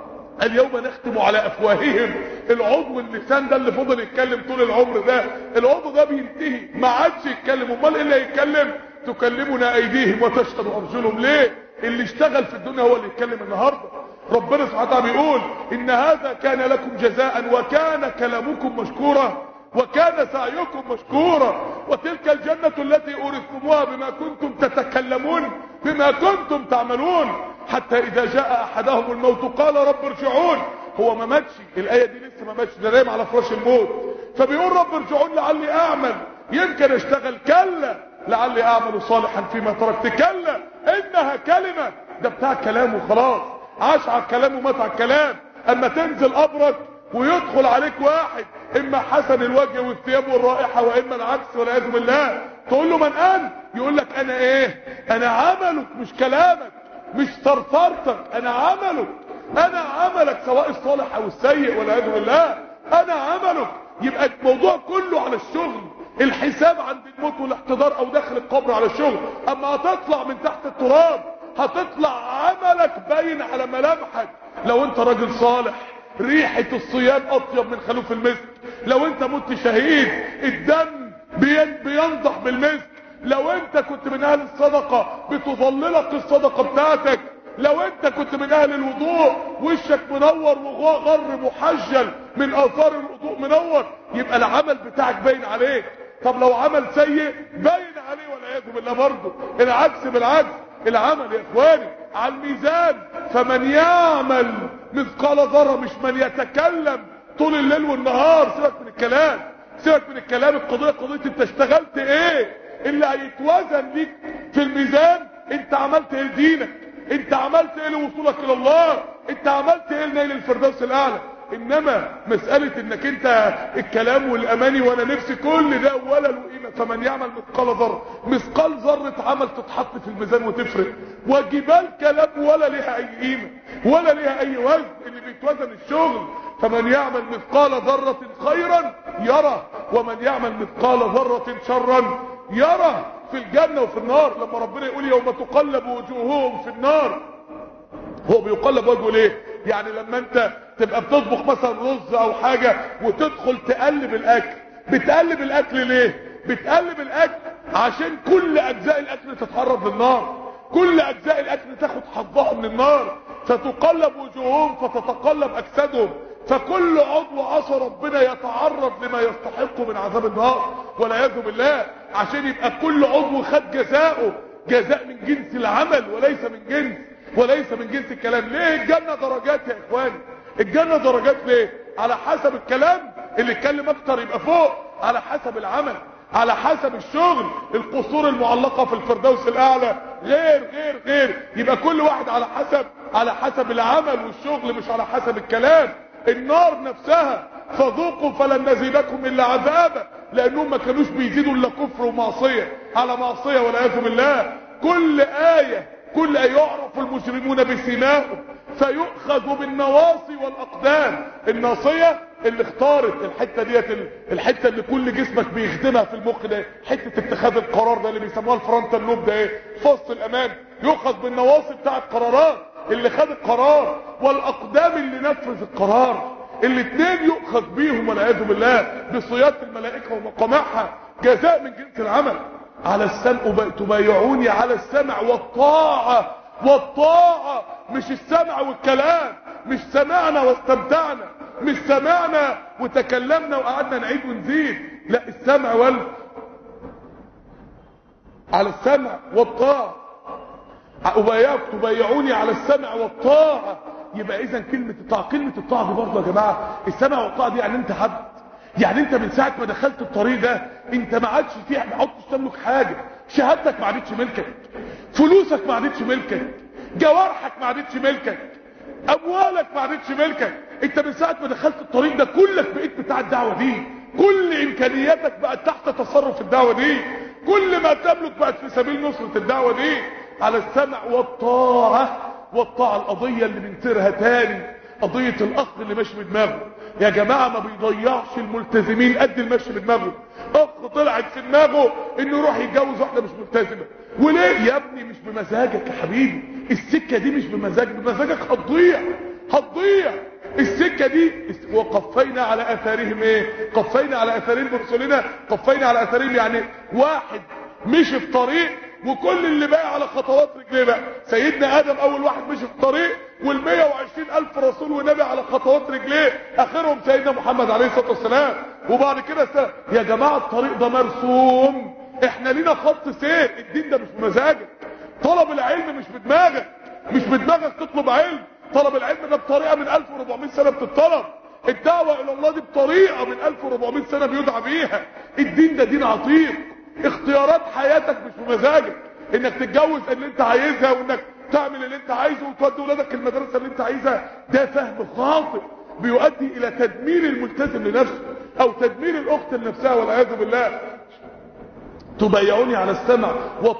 اليوم نختم على افواههم العضو اللسان ده اللي فضل يتكلم طول العمر ده العضو ده بينتهي ما عادش يتكلم امال ايه اللي هيتكلم تكلمنا ايديهم وتشهد ارجلهم ليه اللي اشتغل في الدنيا هو اللي يتكلم النهارده ربنا سبحانه وتعالى بيقول ان هذا كان لكم جزاء وكان كلامكم مشكورا وكان سعيكم مشكورا وتلك الجنة التي أورثتموها بما كنتم تتكلمون بما كنتم تعملون حتى إذا جاء أحدهم الموت قال رب ارجعون هو ما ماتش الآية دي لسه ما ماتش ده نايم على فراش الموت فبيقول رب ارجعون لعلي أعمل يمكن اشتغل كلا لعلي أعمل صالحا فيما تركت كلا إنها كلمة ده بتاع كلام وخلاص عاش على الكلام ومات على الكلام أما تنزل قبرك ويدخل عليك واحد اما حسن الوجه والثياب والرائحة واما العكس والعياذ بالله تقول له من انت يقول لك انا ايه انا عملك مش كلامك مش صرصرتك انا عملك انا عملك سواء الصالح او السيء والعياذ بالله انا عملك يبقى الموضوع كله على الشغل الحساب عند الموت والاحتضار او داخل القبر على الشغل اما هتطلع من تحت التراب هتطلع عملك باين على ملامحك لو انت راجل صالح ريحة الصيام اطيب من خلوف المسك لو انت مت شهيد الدم بين بينضح بالمسك لو انت كنت من اهل الصدقة بتظللك الصدقة بتاعتك لو انت كنت من اهل الوضوء وشك منور وغر محجل من اثار الوضوء منور يبقى العمل بتاعك باين عليك طب لو عمل سيء باين عليه والعياذ بالله برضه العكس بالعكس العمل يا اخواني على الميزان فمن يعمل مثقال ذره مش من يتكلم طول الليل والنهار سيبك من الكلام سيبك من الكلام القضيه قضيه انت اشتغلت ايه اللي هيتوزن ليك في الميزان انت عملت ايه لدينك انت عملت ايه لوصولك الى الله انت عملت ايه لنيل الفردوس الاعلى انما مسألة انك انت الكلام والاماني وانا نفسي كل ده ولا له قيمة فمن يعمل مثقال ذرة مثقال ذرة عمل تتحط في الميزان وتفرق وجبال كلام ولا ليها اي قيمة ولا ليها اي وزن اللي بيتوزن الشغل فمن يعمل مثقال ذرة خيرا يرى ومن يعمل مثقال ذرة شرا يرى في الجنة وفي النار لما ربنا يقول يوم تقلب وجوههم في النار هو بيقلب وجهه ليه يعني لما انت تبقى بتطبخ مثلا رز او حاجة وتدخل تقلب الاكل بتقلب الاكل ليه بتقلب الاكل عشان كل اجزاء الاكل تتعرض للنار كل اجزاء الاكل تاخد حظها من النار فتقلب وجوههم فتتقلب اجسادهم فكل عضو عصى ربنا يتعرض لما يستحقه من عذاب النار والعياذ بالله عشان يبقى كل عضو خد جزاؤه جزاء من جنس العمل وليس من جنس وليس من جنس الكلام ليه الجنة درجات يا اخواني الجنة درجات ليه على حسب الكلام اللي اتكلم اكتر يبقى فوق على حسب العمل على حسب الشغل القصور المعلقة في الفردوس الاعلى غير غير غير يبقى كل واحد على حسب على حسب العمل والشغل مش على حسب الكلام النار نفسها فذوقوا فلن نزيدكم الا عذابا لانهم ما كانوش بيزيدوا الا كفر ومعصيه على معصيه والعياذ بالله كل ايه كل ايه يعرف المجرمون بسيماهم فيؤخذ بالنواصي والاقدام الناصيه اللي اختارت الحته ديت الحته اللي كل جسمك بيخدمها في المخ ده حته اتخاذ القرار ده اللي بيسموها الفرونتال لوب ده ايه فص الامان يؤخذ بالنواصي بتاع القرارات اللي خد القرار والاقدام اللي نفذ القرار الاثنين يؤخذ بيهم والعياذ بالله بصياده الملائكه ومقامعها جزاء من جنس العمل على السمع تبايعوني على السمع والطاعه والطاعه مش السمع والكلام مش سمعنا واستمتعنا مش سمعنا وتكلمنا وقعدنا نعيد ونزيد لا السمع وال على السمع والطاعه أبايعك تبايعوني على السمع والطاعة يبقى إذا كلمة الطاعة كلمة الطاعة دي برضه يا جماعة السمع والطاعة دي يعني أنت عبد يعني أنت من ساعة ما دخلت الطريق ده أنت ما عادش فيه ما عادش تملك حاجة شهادتك ما عادتش ملكك فلوسك ما عادتش ملكك جوارحك ما عادتش ملكك أموالك ما عادتش ملكك أنت من ساعة ما دخلت الطريق ده كلك بقيت بتاع الدعوة دي كل إمكانياتك بقت تحت تصرف الدعوة دي كل ما تملك بقت في سبيل نصرة الدعوة دي على السمع والطاعة والطاعة القضية اللي بنسيرها تاني قضية الأخ اللي ماشي بدماغه يا جماعة ما بيضيعش الملتزمين قد المشي بدماغه أخ طلعت في دماغه إنه يروح يتجوز واحدة مش ملتزمة وليه يا ابني مش بمزاجك يا حبيبي السكة دي مش بمزاجك بمزاجك هتضيع هتضيع السكة دي وقفينا على اثارهم ايه قفينا على اثارهم برسلنا قفينا على اثارهم يعني واحد مشي في طريق وكل اللي باقي على خطوات رجليه بقى سيدنا ادم اول واحد مشي في الطريق وال120 الف رسول ونبي على خطوات رجليه اخرهم سيدنا محمد عليه الصلاه والسلام وبعد كده س... يا جماعه الطريق ده مرسوم احنا لينا خط سير الدين ده مش بمزاجك طلب العلم مش بدماغك مش بدماغك تطلب علم طلب العلم ده بطريقه من 1400 سنه بتطلب الدعوه الى الله دي بطريقه من 1400 سنه بيدعى بيها الدين ده دين عتيق اختيارات حياتك مش بمزاجك انك تتجوز اللي انت عايزها وانك تعمل اللي انت عايزه وتودي ولادك المدرسه اللي انت عايزها ده فهم خاطئ بيؤدي الى تدمير الملتزم لنفسه او تدمير الاخت لنفسها والعياذ بالله تبايعوني على السمع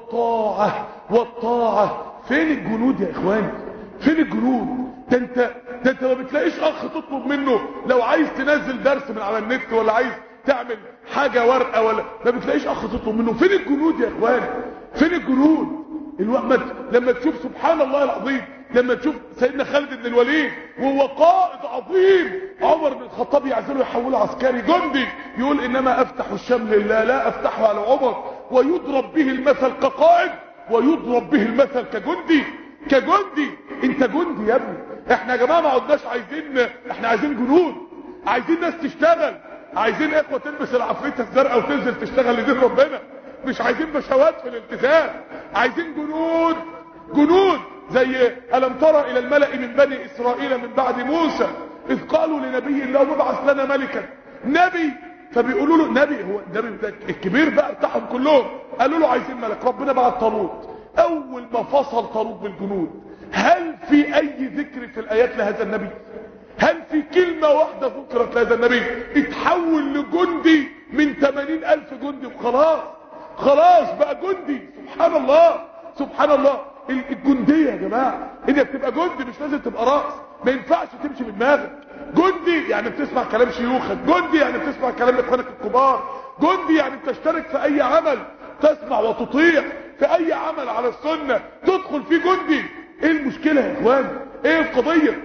والطاعه والطاعه فين الجنود يا اخواني فين الجنود ده انت ده انت ما بتلاقيش اخ تطلب منه لو عايز تنزل درس من على النت ولا عايز تعمل حاجة ورقة ولا ما بتلاقيش اخ تطلب منه فين الجنود يا اخواني فين الجنود الوقت لما تشوف سبحان الله العظيم لما تشوف سيدنا خالد بن الوليد وهو قائد عظيم عمر بن الخطاب يعزله يحوله عسكري جندي يقول انما افتح الشام لله لا افتحه على عمر ويضرب به المثل كقائد ويضرب به المثل كجندي كجندي انت جندي يا ابني احنا يا جماعه ما عدناش عايزين احنا عايزين جنود عايزين ناس تشتغل عايزين اخوه تلبس العفريته الزرقاء وتنزل تشتغل لدين ربنا مش عايزين بشوات في الالتزام عايزين جنود جنود زي الم ترى الى الملأ من بني اسرائيل من بعد موسى اذ قالوا لنبي الله ابعث لنا ملكا نبي فبيقولوا له نبي هو النبي ده الكبير بقى بتاعهم كلهم قالوا له عايزين ملك ربنا بعت طالوت اول ما فصل طالوت بالجنود هل في اي ذكر في الايات لهذا النبي هل في كلمة واحدة ذكرت لهذا النبي اتحول لجندي من 80 الف جندي وخلاص خلاص بقى جندي سبحان الله سبحان الله الجندية يا جماعة انك تبقى جندي مش لازم تبقى راس ما ينفعش تمشي بدماغك جندي يعني بتسمع كلام شيوخك جندي يعني بتسمع كلام اخوانك الكبار جندي يعني بتشترك في اي عمل تسمع وتطيع في اي عمل على السنة تدخل فيه جندي ايه المشكلة يا اخوان ايه القضية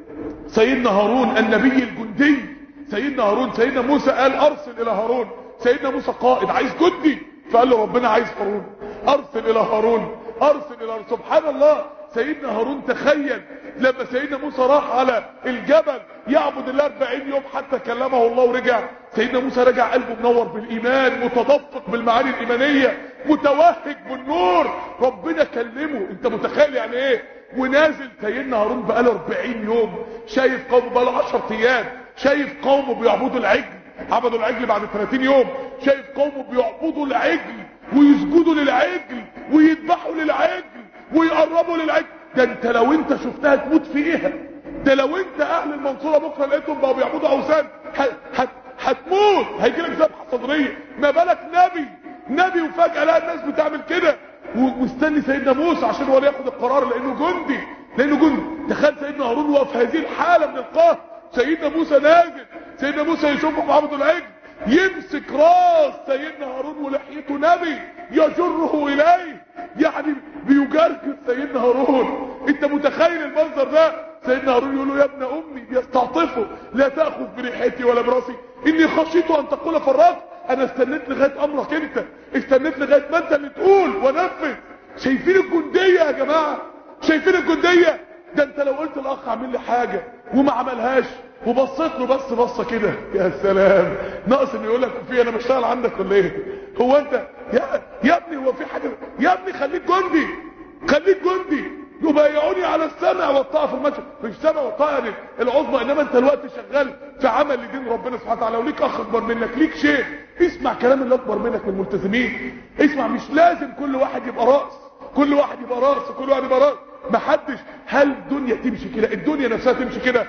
سيدنا هارون النبي الجندي سيدنا هارون سيدنا موسى قال ارسل الى هارون سيدنا موسى قائد عايز جندي فقال له ربنا عايز هارون ارسل الى هارون ارسل الى هارون سبحان الله سيدنا هارون تخيل لما سيدنا موسى راح على الجبل يعبد الله 40 يوم حتى كلمه الله ورجع سيدنا موسى رجع قلبه منور بالايمان متدفق بالمعاني الايمانيه متوهج بالنور ربنا كلمه انت متخيل يعني ايه ونازل سيدنا هارون بقاله 40 يوم شايف قومه بقاله 10 ايام شايف قومه بيعبدوا العجل عبدوا العجل بعد 30 يوم شايف قومه بيعبدوا العجل ويسجدوا للعجل ويذبحوا للعجل ويقربوا للعجل ده انت لو انت شفتها تموت فيها ده لو انت اهل المنصوره بكره لقيتهم بقوا بيعبدوا اوثان هتموت هيجي لك ذبحه صدريه ما بالك نبي نبي وفجاه لقى الناس بتعمل كده ومستني سيدنا موسى عشان هو اللي ياخد القرار لانه جندي لانه جندي تخيل سيدنا هارون وهو في هذه الحاله من القهر سيدنا موسى نازل سيدنا موسى يشوفه بعبد العجل يمسك راس سيدنا هارون ولحيته نبي يجره اليه يعني بيجرجر سيدنا هارون انت متخيل المنظر ده سيدنا هارون يقول له يا ابن امي بيستعطفه لا تاخذ بريحتي ولا براسي اني خشيت ان تقول فرات انا استنيت لغايه امرك انت استنيت لغايه ما انت اللي تقول ونفذ شايفين الجنديه يا جماعه شايفين الجنديه ده انت لو قلت الاخ اعمل لي حاجه وما عملهاش وبصيت له بس بصه كده يا سلام ناقص انه يقول لك في انا بشتغل عندك ولا ايه هو انت يا يا ابني هو في حاجه يا ابني خليك جندي خليك جندي يبايعوني على السمع والطاعه في المسجد مش سمع والطاعه يعني العظمى انما انت الوقت شغال في عمل لدين ربنا سبحانه وتعالى وليك اخ اكبر منك ليك شيخ اسمع كلام اللي اكبر منك من الملتزمين اسمع مش لازم كل واحد يبقى راس كل واحد يبقى راس كل واحد يبقى راس محدش هل الدنيا تمشي كده الدنيا نفسها تمشي كده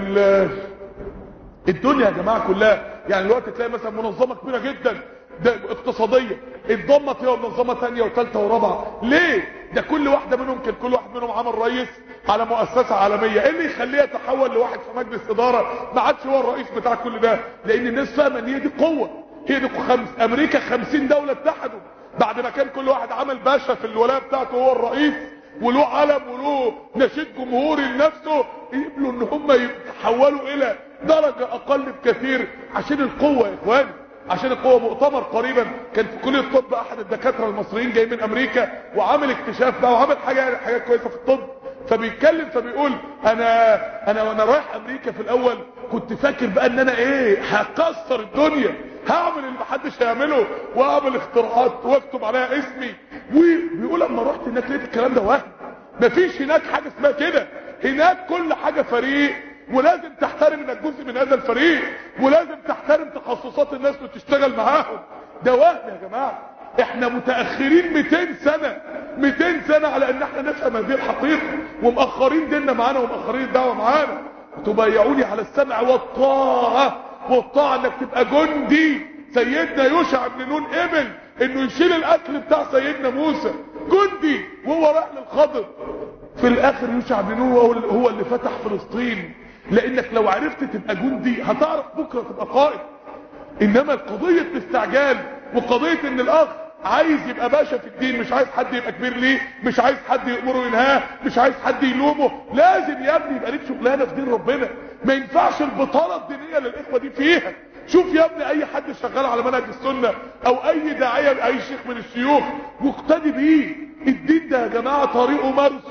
الدنيا يا جماعه كلها يعني الوقت تلاقي مثلا منظمه كبيره جدا ده اقتصاديه اتضمت هي منظمه ثانيه وثالثه ورابعه ليه ده كل واحده منهم كان كل واحد منهم عمل رئيس على مؤسسه عالميه ايه اللي يخليه يتحول لواحد في مجلس اداره ما عادش هو الرئيس بتاع كل ده لان الناس فاهمه ان هي دي قوه هي دي خمس امريكا 50 دوله اتحدوا بعد ما كان كل واحد عمل باشا في الولايه بتاعته هو الرئيس وله علم وله نشيد جمهوري لنفسه يقبلوا ان هم يتحولوا الى درجة اقل بكثير عشان القوة يا اخواني عشان القوة مؤتمر قريبا كان في كلية الطب احد الدكاترة المصريين جاي من امريكا وعامل اكتشاف بقى وعامل حاجة حاجات كويسة في الطب فبيتكلم فبيقول انا انا وانا رايح امريكا في الاول كنت فاكر بقى ان انا ايه هكسر الدنيا هعمل اللي محدش هيعمله واعمل اختراعات واكتب عليها اسمي وبيقول اما رحت هناك لقيت الكلام ده وهم مفيش هناك حاجه اسمها كده هناك كل حاجه فريق ولازم تحترم انك جزء من هذا الفريق ولازم تحترم تخصصات الناس وتشتغل معاهم ده وهم يا جماعه احنا متاخرين 200 سنه 200 سنه على ان احنا نفهم هذه الحقيقه ومأخرين ديننا معانا ومأخرين الدعوه معانا تبايعوني على السمع والطاعه والطاعه انك تبقى جندي سيدنا يوشع بن نون قبل انه يشيل الاكل بتاع سيدنا موسى جندي وهو راح للخضر في الاخر يوشع بن نون هو اللي فتح فلسطين لانك لو عرفت تبقى جندي هتعرف بكره تبقى قائد انما قضيه الاستعجال وقضيه ان الاخ عايز يبقى باشا في الدين مش عايز حد يبقى كبير ليه مش عايز حد يأمره وينهاه مش عايز حد يلومه لازم يا ابني يبقى ليك شغلانه في دين ربنا ما ينفعش البطاله الدينيه للاخوه دي فيها شوف يا ابني اي حد شغال على منهج السنه او اي داعيه اي شيخ من الشيوخ واقتدي بيه الدين ده يا جماعه طريقه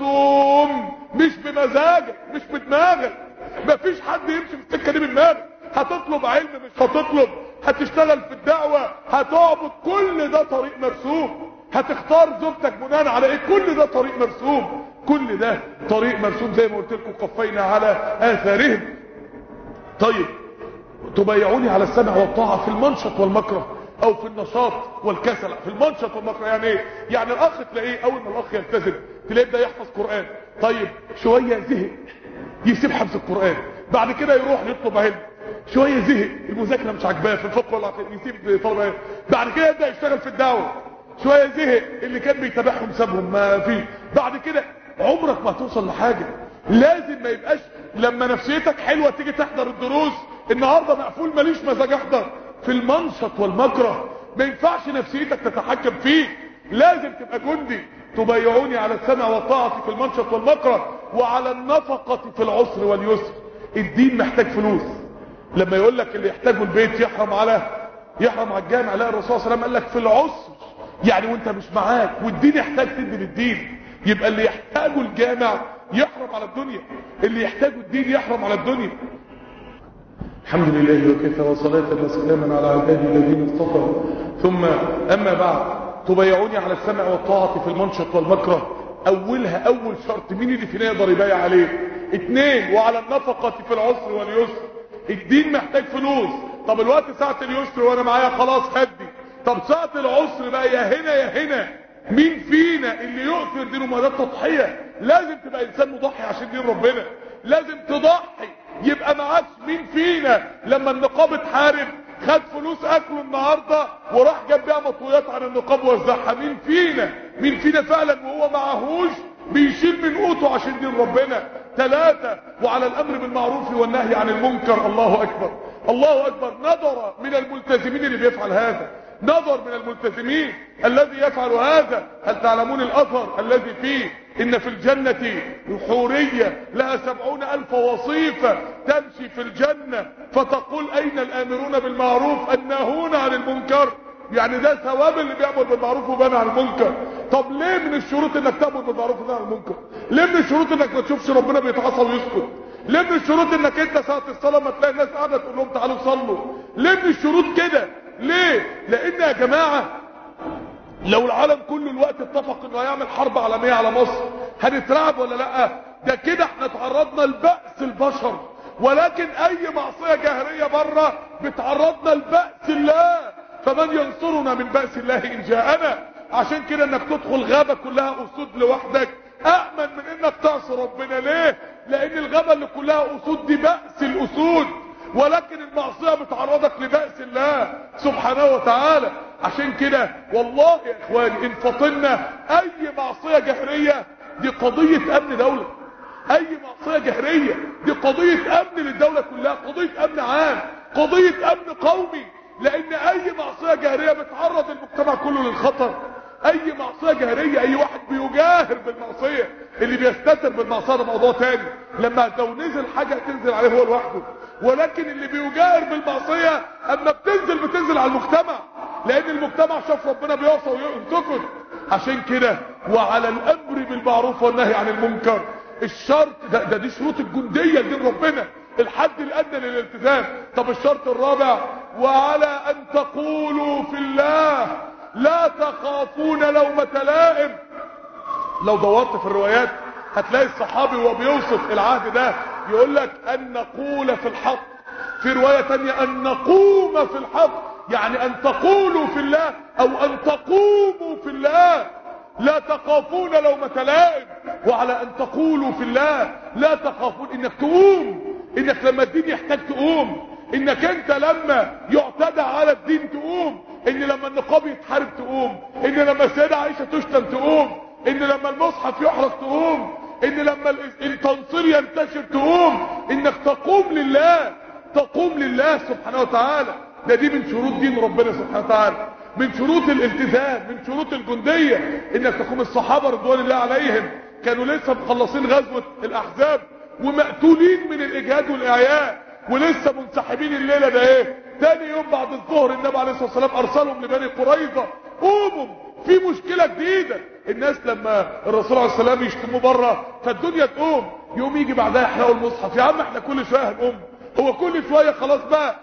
مرسوم مش بمزاجك مش بدماغك مفيش حد يمشي في السكه دي بدماغك هتطلب علم مش هتطلب هتشتغل في الدعوه هتعبد كل ده طريق مرسوم هتختار زوجتك بناء على ايه كل ده طريق مرسوم كل ده طريق مرسوم زي ما قلت لكم قفينا على اثارهم طيب تبايعوني على السمع والطاعه في المنشط والمكره او في النشاط والكسل في المنشط والمكره يعني ايه يعني الاخ تلاقيه اول ما الاخ يلتزم تلاقيه يبدا يحفظ قران طيب شويه زهق يسيب حفظ القران بعد كده يروح يطلب علم شويه زهق المذاكره مش عاجباه في الفقه ولا يسيب طلب علم بعد كده يبدا يشتغل في الدعوه شويه زهق اللي كان بيتابعهم سابهم ما في بعد كده عمرك ما توصل لحاجه لازم ما يبقاش لما نفسيتك حلوه تيجي تحضر الدروس النهارده مقفول ماليش مزاج احضر في المنشط والمكره ما ينفعش نفسيتك تتحكم فيه لازم تبقى جندي تبايعوني على السمع والطاعه في المنشط والمكره وعلى النفقه في العسر واليسر الدين محتاج فلوس لما يقول لك اللي يحتاجه البيت يحرم على يحرم على الجامع لا الرسول صلى الله عليه وسلم قال لك في العسر يعني وانت مش معاك والدين يحتاج تدي للدين يبقى اللي يحتاجه الجامع يحرم على الدنيا اللي يحتاجه الدين يحرم على الدنيا الحمد لله وكفى وصلاة وسلاما على عباده الذين اصطفى ثم أما بعد تبايعوني على السمع والطاعة في المنشط والمكره أولها أول شرط مين اللي فينا يقدر يبايع عليه اثنين وعلى النفقة في العسر واليسر الدين محتاج فلوس طب الوقت ساعة اليسر وانا معايا خلاص هدي طب ساعة العسر بقى يا هنا يا هنا مين فينا اللي يؤثر دينه ما ده التضحية لازم تبقى انسان مضحي عشان دين ربنا لازم تضحي يبقى معاكش مين فينا لما النقاب اتحارب خد فلوس اكله النهاردة وراح جاب بيها مطويات عن النقاب وزعها مين فينا مين فينا فعلا وهو معهوش بيشيل من قوته عشان دين ربنا ثلاثة وعلى الامر بالمعروف والنهي عن المنكر الله اكبر الله اكبر نظر من الملتزمين اللي بيفعل هذا نظر من الملتزمين الذي يفعل هذا هل تعلمون الاثر الذي فيه ان في الجنة الحورية لها سبعون الف وصيفة تمشي في الجنة فتقول اين الامرون بالمعروف الناهون عن المنكر يعني ده ثواب اللي بيأمر بالمعروف وبنى عن المنكر طب ليه من الشروط انك تأمر بالمعروف وبنى عن المنكر ليه من الشروط انك ما تشوفش ربنا بيتعصى ويسكت ليه من الشروط انك انت ساعة الصلاة ما تلاقي الناس قاعدة تقول لهم تعالوا صلوا ليه من الشروط كده ليه لان يا جماعة لو العالم كله الوقت اتفق انه هيعمل حرب عالمية على مصر هنترعب ولا لا ده كده احنا تعرضنا لبأس البشر ولكن اي معصية جاهرية بره بتعرضنا لبأس الله فمن ينصرنا من بأس الله ان جاءنا عشان كده انك تدخل غابة كلها اسود لوحدك امن من انك تعصي ربنا ليه لان الغابة اللي كلها اسود دي بأس الاسود ولكن المعصية بتعرضك لبأس الله سبحانه وتعالى عشان كده والله يا اخواني ان فطنا اي معصية جهرية دي قضية امن دولة اي معصية جهرية دي قضية امن للدولة كلها قضية امن عام قضية امن قومي لان اي معصية جهرية بتعرض المجتمع كله للخطر اي معصية جهرية اي واحد بيجاهر بالمعصية اللي بيستتر بالمعصية ده موضوع تاني لما لو نزل حاجة تنزل عليه هو لوحده ولكن اللي بيجاهر بالمعصية اما بتنزل بتنزل على المجتمع لان المجتمع شاف ربنا بيوصى وينتقد عشان كده وعلى الامر بالمعروف والنهي عن المنكر الشرط ده, ده دي شروط الجندية لدين ربنا الحد الادنى للالتزام طب الشرط الرابع وعلى ان تقولوا في الله لا تخافون لومة لائم لو دورت في الروايات هتلاقي الصحابي وهو بيوصف العهد ده يقول لك ان نقول في الحق في رواية تانية ان نقوم في الحق يعني ان تقولوا في الله او ان تقوموا في الله لا تخافون لومة لائم وعلى ان تقولوا في الله لا تخافون انك تقوم انك لما الدين يحتاج تقوم انك انت لما يعتدى على الدين تقوم ان لما النقاب يتحارب تقوم ان لما السيدة عائشة تشتم تقوم ان لما المصحف يحرق تقوم ان لما التنصير ينتشر تقوم انك تقوم لله تقوم لله سبحانه وتعالى ده دي من شروط دين ربنا سبحانه وتعالى من شروط الالتزام من شروط الجندية انك تقوم الصحابة رضوان الله عليهم كانوا لسه مخلصين غزوة الاحزاب ومقتولين من الاجهاد والاعياء ولسه منسحبين الليلة ده ايه تاني يوم بعد الظهر النبي عليه الصلاة والسلام ارسلهم لبني قريظة قوموا في مشكلة جديدة الناس لما الرسول عليه السلام يشتموا بره فالدنيا تقوم يوم يجي بعدها يحرقوا المصحف يا عم احنا كل شوية هنقوم هو كل شوية خلاص بقى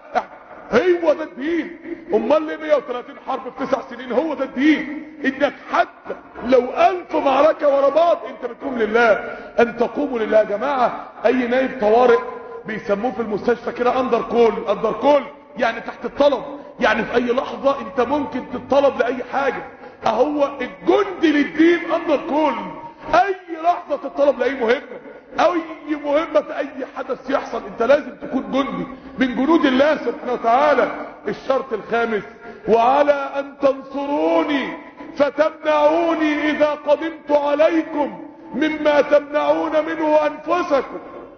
هو ده الدين امال ليه 130 حرب في تسع سنين هو ده الدين انك حتى لو الف معركة ورا بعض انت بتقوم لله ان تقوموا لله يا جماعة اي نايب طوارئ بيسموه في المستشفى كده اندر كول اندر كول يعني تحت الطلب يعني في اي لحظة انت ممكن تتطلب لاي حاجة اهو الجندي للدين اندر كول اي لحظة تتطلب لاي مهمة اي مهمة في اي حدث يحصل انت لازم تكون جندي من جنود الله سبحانه وتعالى الشرط الخامس وعلى ان تنصروني فتمنعوني اذا قدمت عليكم مما تمنعون منه انفسكم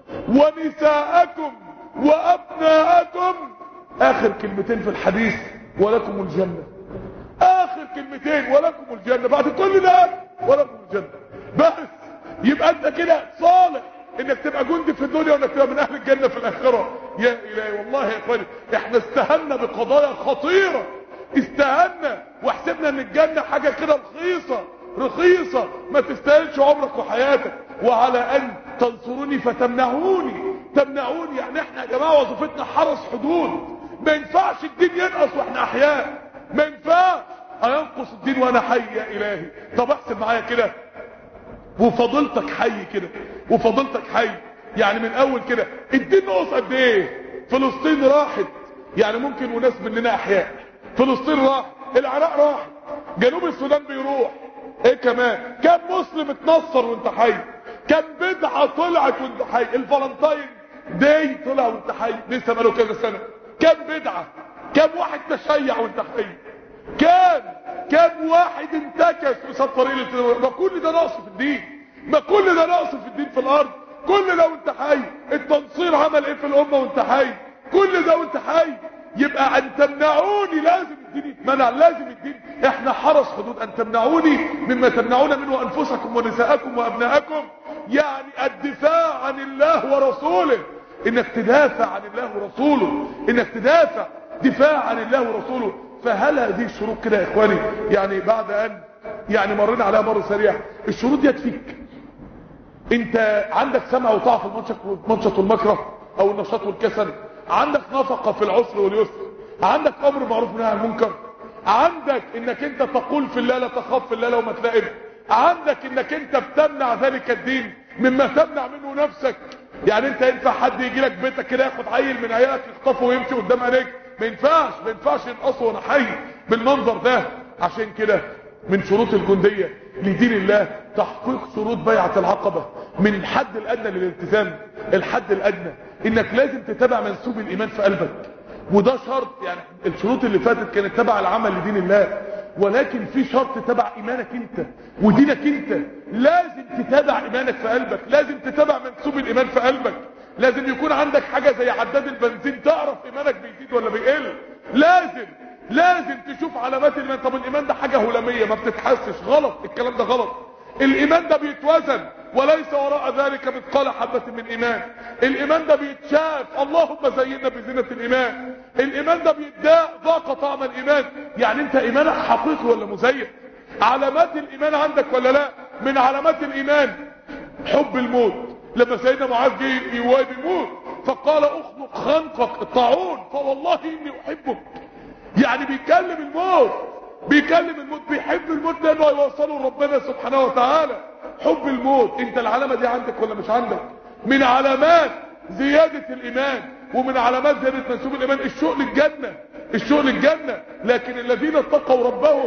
ونساءكم وابناءكم اخر كلمتين في الحديث ولكم الجنة اخر كلمتين ولكم الجنة بعد كل ده ولكم الجنة بس يبقى انت كده صالح انك تبقى جندي في الدنيا وانك تبقى من اهل الجنة في الاخرة يا الهي والله يا اخواني احنا استهنا بقضايا خطيرة استهنا وحسبنا ان الجنة حاجة كده رخيصة رخيصة ما تستاهلش عمرك وحياتك وعلى ان تنصروني فتمنعوني تمنعوني يعني احنا يا جماعة وظيفتنا حرس حدود ما ينفعش الدين ينقص واحنا احياء ما ينفعش هينقص الدين وانا حي يا الهي طب احسب معايا كده وفضلتك حي كده وفضلتك حي يعني من اول كده الدين نقص قد ايه فلسطين راحت يعني ممكن وناس مننا احياء فلسطين راح العراق راح جنوب السودان بيروح ايه كمان كم مسلم اتنصر وانت حي كم بدعة طلعت وانت حي الفالنتاين داي طلع وانت حي لسه بقاله كذا سنة كم بدعة كم واحد تشيع وانت حي كم كم واحد انتكس قصاد طريق الالتزام ما كل ده نقص في الدين ما كل ده نقص في الدين في الارض كل ده وانت حي التنصير عمل ايه في الامه وانت حي كل ده وانت حي يبقى ان تمنعوني لازم الدين يتمنع لازم الدين احنا حرس حدود ان تمنعوني مما تمنعون منه انفسكم ونساءكم وابناءكم يعني الدفاع عن الله ورسوله انك تدافع عن الله ورسوله انك تدافع دفاع عن الله ورسوله فهل هذه الشروط كده يا اخواني يعني بعد ان يعني مرينا عليها مره سريع الشروط دي تفيك انت عندك سمع وطاعه في المنشط والمكره او النشاط والكسل عندك نفقه في العسر واليسر عندك امر معروف ونهي عن المنكر عندك انك انت تقول في الله لا تخاف في الله لو ما تلاقب عندك انك انت بتمنع ذلك الدين مما تمنع منه نفسك يعني انت ينفع حد يجي لك بيتك كده ياخد عيل من عيالك يخطفه ويمشي قدام عينيك ما ينفعش ما ينفعش ينقصه وانا حي بالمنظر ده عشان كده من شروط الجندية لدين الله تحقيق شروط بيعة العقبة من الحد الادنى للالتزام الحد الادنى انك لازم تتابع منسوب الايمان في قلبك وده شرط يعني الشروط اللي فاتت كانت تبع العمل لدين الله ولكن في شرط تبع ايمانك انت ودينك انت لازم تتابع ايمانك في قلبك لازم تتابع منسوب الايمان في قلبك لازم يكون عندك حاجة زي عداد البنزين تعرف ايمانك بيزيد ولا بيقل لازم لازم تشوف علامات الايمان طب الايمان ده حاجة هلامية ما بتتحسش غلط الكلام ده غلط الايمان ده بيتوزن وليس وراء ذلك مثقال حبة من ايمان الايمان ده بيتشاف اللهم زينا بزينة الايمان الايمان ده بيداء ذاق طعم الايمان يعني انت ايمانك حقيقي ولا مزيف علامات الايمان عندك ولا لا من علامات الايمان حب الموت لما سيدنا معاذ جه يواب يموت فقال اخنق خنقك الطاعون فوالله اني احبك يعني بيكلم الموت بيكلم الموت بيحب الموت لانه هيوصله لربنا سبحانه وتعالى حب الموت انت العلامه دي عندك ولا مش عندك من علامات زياده الايمان ومن علامات زياده منسوب الايمان الشوق للجنه الشوق للجنه لكن الذين اتقوا ربهم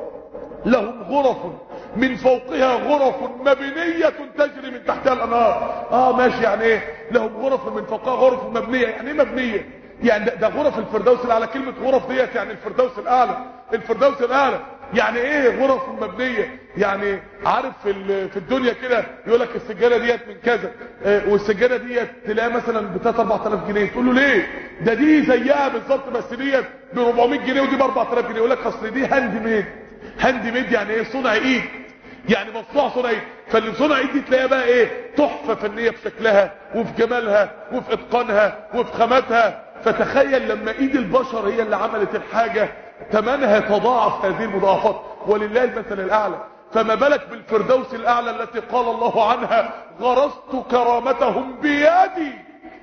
لهم غرف من فوقها غرف مبنية تجري من تحتها الانهار اه ماشي يعني ايه لهم غرف من فوقها غرف مبنية يعني ايه مبنية يعني ده, ده غرف الفردوس الاعلى كلمة غرف ديت يعني الفردوس الاعلى الفردوس الاعلى يعني ايه غرف مبنية يعني عارف في في الدنيا كده يقول لك السجاده ديت من كذا اه والسجاده ديت تلاقيها مثلا ب 3 4000 جنيه تقول له ليه ده دي زيها بالظبط بس ديت ب 400 جنيه ودي ب 4000 جنيه يقول لك اصل دي هاند ميد هاند ميد يعني ايه صنع ايد يعني مصنوع صنع ايد فاللي صنع ايد دي تلاقيها بقى ايه تحفه فنيه في شكلها وفي جمالها وفي اتقانها وفي خاماتها فتخيل لما ايد البشر هي اللي عملت الحاجه ثمنها تضاعف هذه المضاعفات ولله المثل الاعلى فما بالك بالفردوس الاعلى التي قال الله عنها غرست كرامتهم بيدي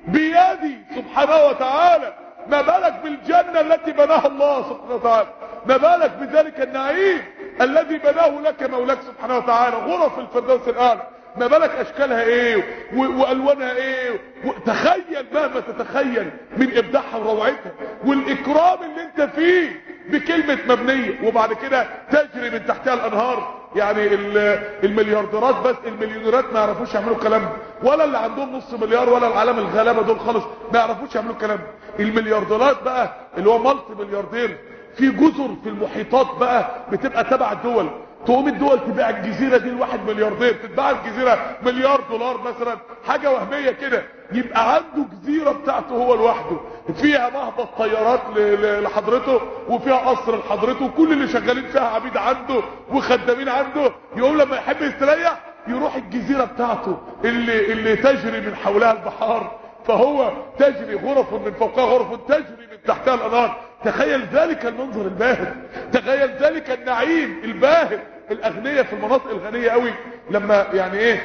بيدي سبحانه وتعالى ما بالك بالجنة التي بناها الله سبحانه وتعالى ما بالك بذلك النعيم الذي بناه لك مولاك سبحانه وتعالى غرف الفردوس الاعلى ما بالك اشكالها ايه والوانها ايه تخيل مهما تتخيل من ابداعها وروعتها والاكرام اللي انت فيه بكلمة مبنية وبعد كده تجري من تحتها الانهار يعني المليارديرات بس المليونيرات ما يعرفوش يعملوا كلام ولا اللي عندهم نص مليار ولا العالم الغلابه دول خالص ما يعرفوش يعملوا كلام المليارديرات بقى اللي هو مالتي ملياردير في جزر في المحيطات بقى بتبقى تبع الدول تقوم الدول تبيع الجزيرة دي لواحد ملياردير تتباع الجزيرة مليار دولار مثلا حاجة وهمية كده يبقى عنده جزيرة بتاعته هو لوحده فيها مهبط طيارات لحضرته وفيها قصر لحضرته وكل اللي شغالين فيها عبيد عنده وخدامين عنده يقوم لما يحب يستريح يروح الجزيرة بتاعته اللي, اللي تجري من حولها البحار فهو تجري غرف من فوقها غرف تجري من تحتها الانهار تخيل ذلك المنظر الباهر تخيل ذلك النعيم الباهر الاغنياء في المناطق الغنية قوي لما يعني ايه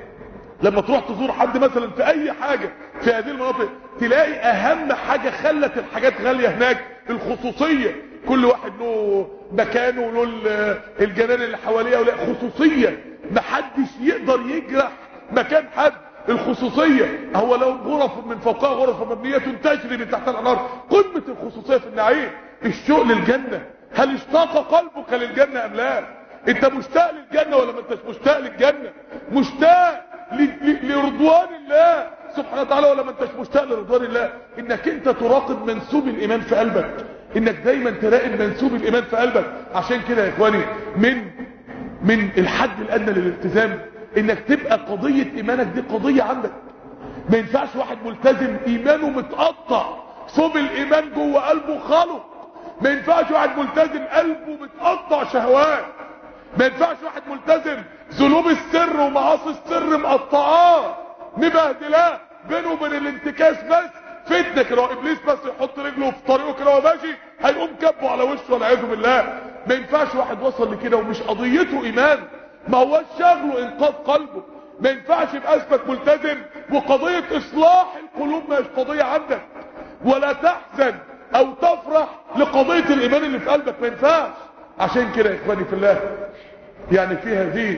لما تروح تزور حد مثلا في اي حاجة في هذه المناطق تلاقي اهم حاجة خلت الحاجات غالية هناك الخصوصية كل واحد له مكانه وله الجنان اللي حواليه ولا خصوصية محدش يقدر يجرح مكان حد الخصوصية هو لو غرف من فوقها غرف مبنية تجري من تحت الانهار قمة الخصوصية في النعيم الشوق للجنة هل اشتاق قلبك للجنة ام لا انت مشتاق للجنة ولا ما انتش مشتاق للجنة مشتاق ل- ل- لرضوان الله سبحانه وتعالى ولا ما انتش مشتاق لرضوان الله انك انت تراقب منسوب الايمان في قلبك انك دايما تراقب منسوب الايمان في قلبك عشان كده يا اخواني من من الحد الادنى للالتزام انك تبقى قضية ايمانك دي قضية عندك ما ينفعش واحد ملتزم ايمانه متقطع صوب الايمان جوه قلبه خلق ما ينفعش واحد ملتزم قلبه متقطع شهوات ما ينفعش واحد ملتزم ذنوب السر ومعاصي السر مقطعاه مبهدلاه بينه وبين الانتكاس بس فتنه كده هو ابليس بس يحط رجله في طريقه كده وهو ماشي هيقوم كبه على وشه والعياذ بالله ما ينفعش واحد وصل لكده ومش قضيته ايمان ما هوش شغله انقاذ قلبه ما ينفعش يبقى اسمك ملتزم وقضيه اصلاح القلوب مش قضيه عندك ولا تحزن او تفرح لقضيه الايمان اللي في قلبك ما ينفعش عشان كده يا اخواني في الله يعني في هذه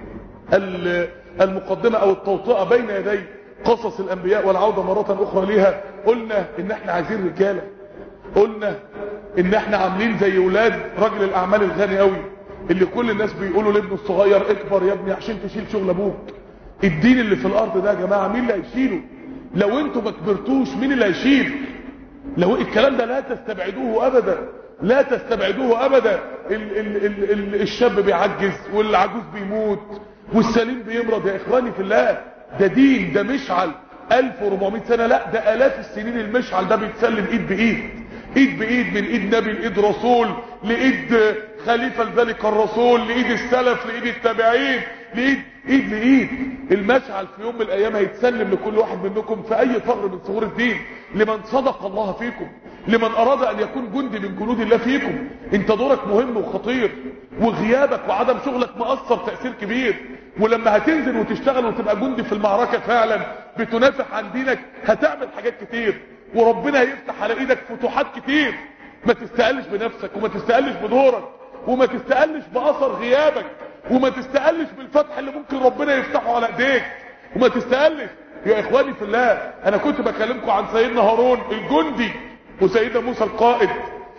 ال- المقدمة او التوطئة بين يدي قصص الانبياء والعودة مرة اخرى ليها قلنا ان احنا عايزين رجالة قلنا ان احنا عاملين زي ولاد رجل الاعمال الغني قوي اللي كل الناس بيقولوا لابنه الصغير اكبر يا ابني عشان تشيل شغل ابوك الدين اللي في الارض ده يا جماعة مين اللي هيشيله لو انتوا ما كبرتوش مين اللي هيشيل لو الكلام ده لا تستبعدوه ابدا لا تستبعدوه ابدا ال ال ال ال الشاب بيعجز والعجوز بيموت والسليم بيمرض يا اخواني في الله ده دين ده مشعل 1400 سنة لا ده الاف السنين المشعل ده بيتسلم ايد بايد ايد بايد من ايد نبي لايد رسول لايد خليفة لذلك الرسول لايد السلف لايد التابعين لايد ايد لايد المشعل في يوم من الايام هيتسلم لكل واحد منكم في اي ثغر من ثغور الدين لمن صدق الله فيكم لمن اراد ان يكون جندي من جنود الله فيكم انت دورك مهم وخطير وغيابك وعدم شغلك مأثر تأثير كبير ولما هتنزل وتشتغل وتبقى جندي في المعركة فعلا بتنافح عن دينك هتعمل حاجات كتير وربنا هيفتح على ايدك فتوحات كتير ما تستقلش بنفسك وما تستقلش بدورك وما تستقلش بأثر غيابك وما تستقلش بالفتح اللي ممكن ربنا يفتحه على ايديك وما تستقلش يا اخواني في الله انا كنت بكلمكم عن سيدنا هارون الجندي وسيدنا موسى القائد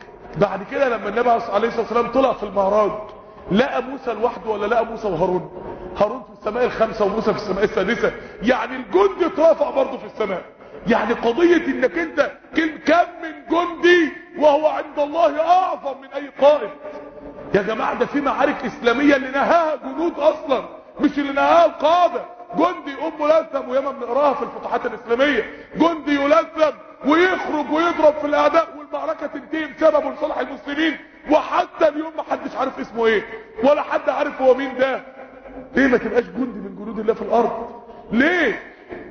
بعد كده لما النبي عليه الصلاه والسلام طلع في المعراج لقى موسى لوحده ولا لقى موسى وهارون هارون في السماء الخامسه وموسى في السماء السادسه يعني الجندي اترفع برضه في السماء يعني قضيه انك انت كم كم من جندي وهو عند الله اعظم من اي قائد يا جماعه ده في معارك اسلاميه اللي نهاها جنود اصلا مش اللي نهاها القاده جندي يقوم ملثم وياما بنقراها في الفتوحات الاسلاميه جندي يلثم ويخرج ويضرب في الاعداء والمعركه تنتهي بسببه لصالح المسلمين وحتى اليوم ما حدش عارف اسمه ايه ولا حد عارف هو مين ده ليه ما تبقاش جندي من جنود الله في الارض ليه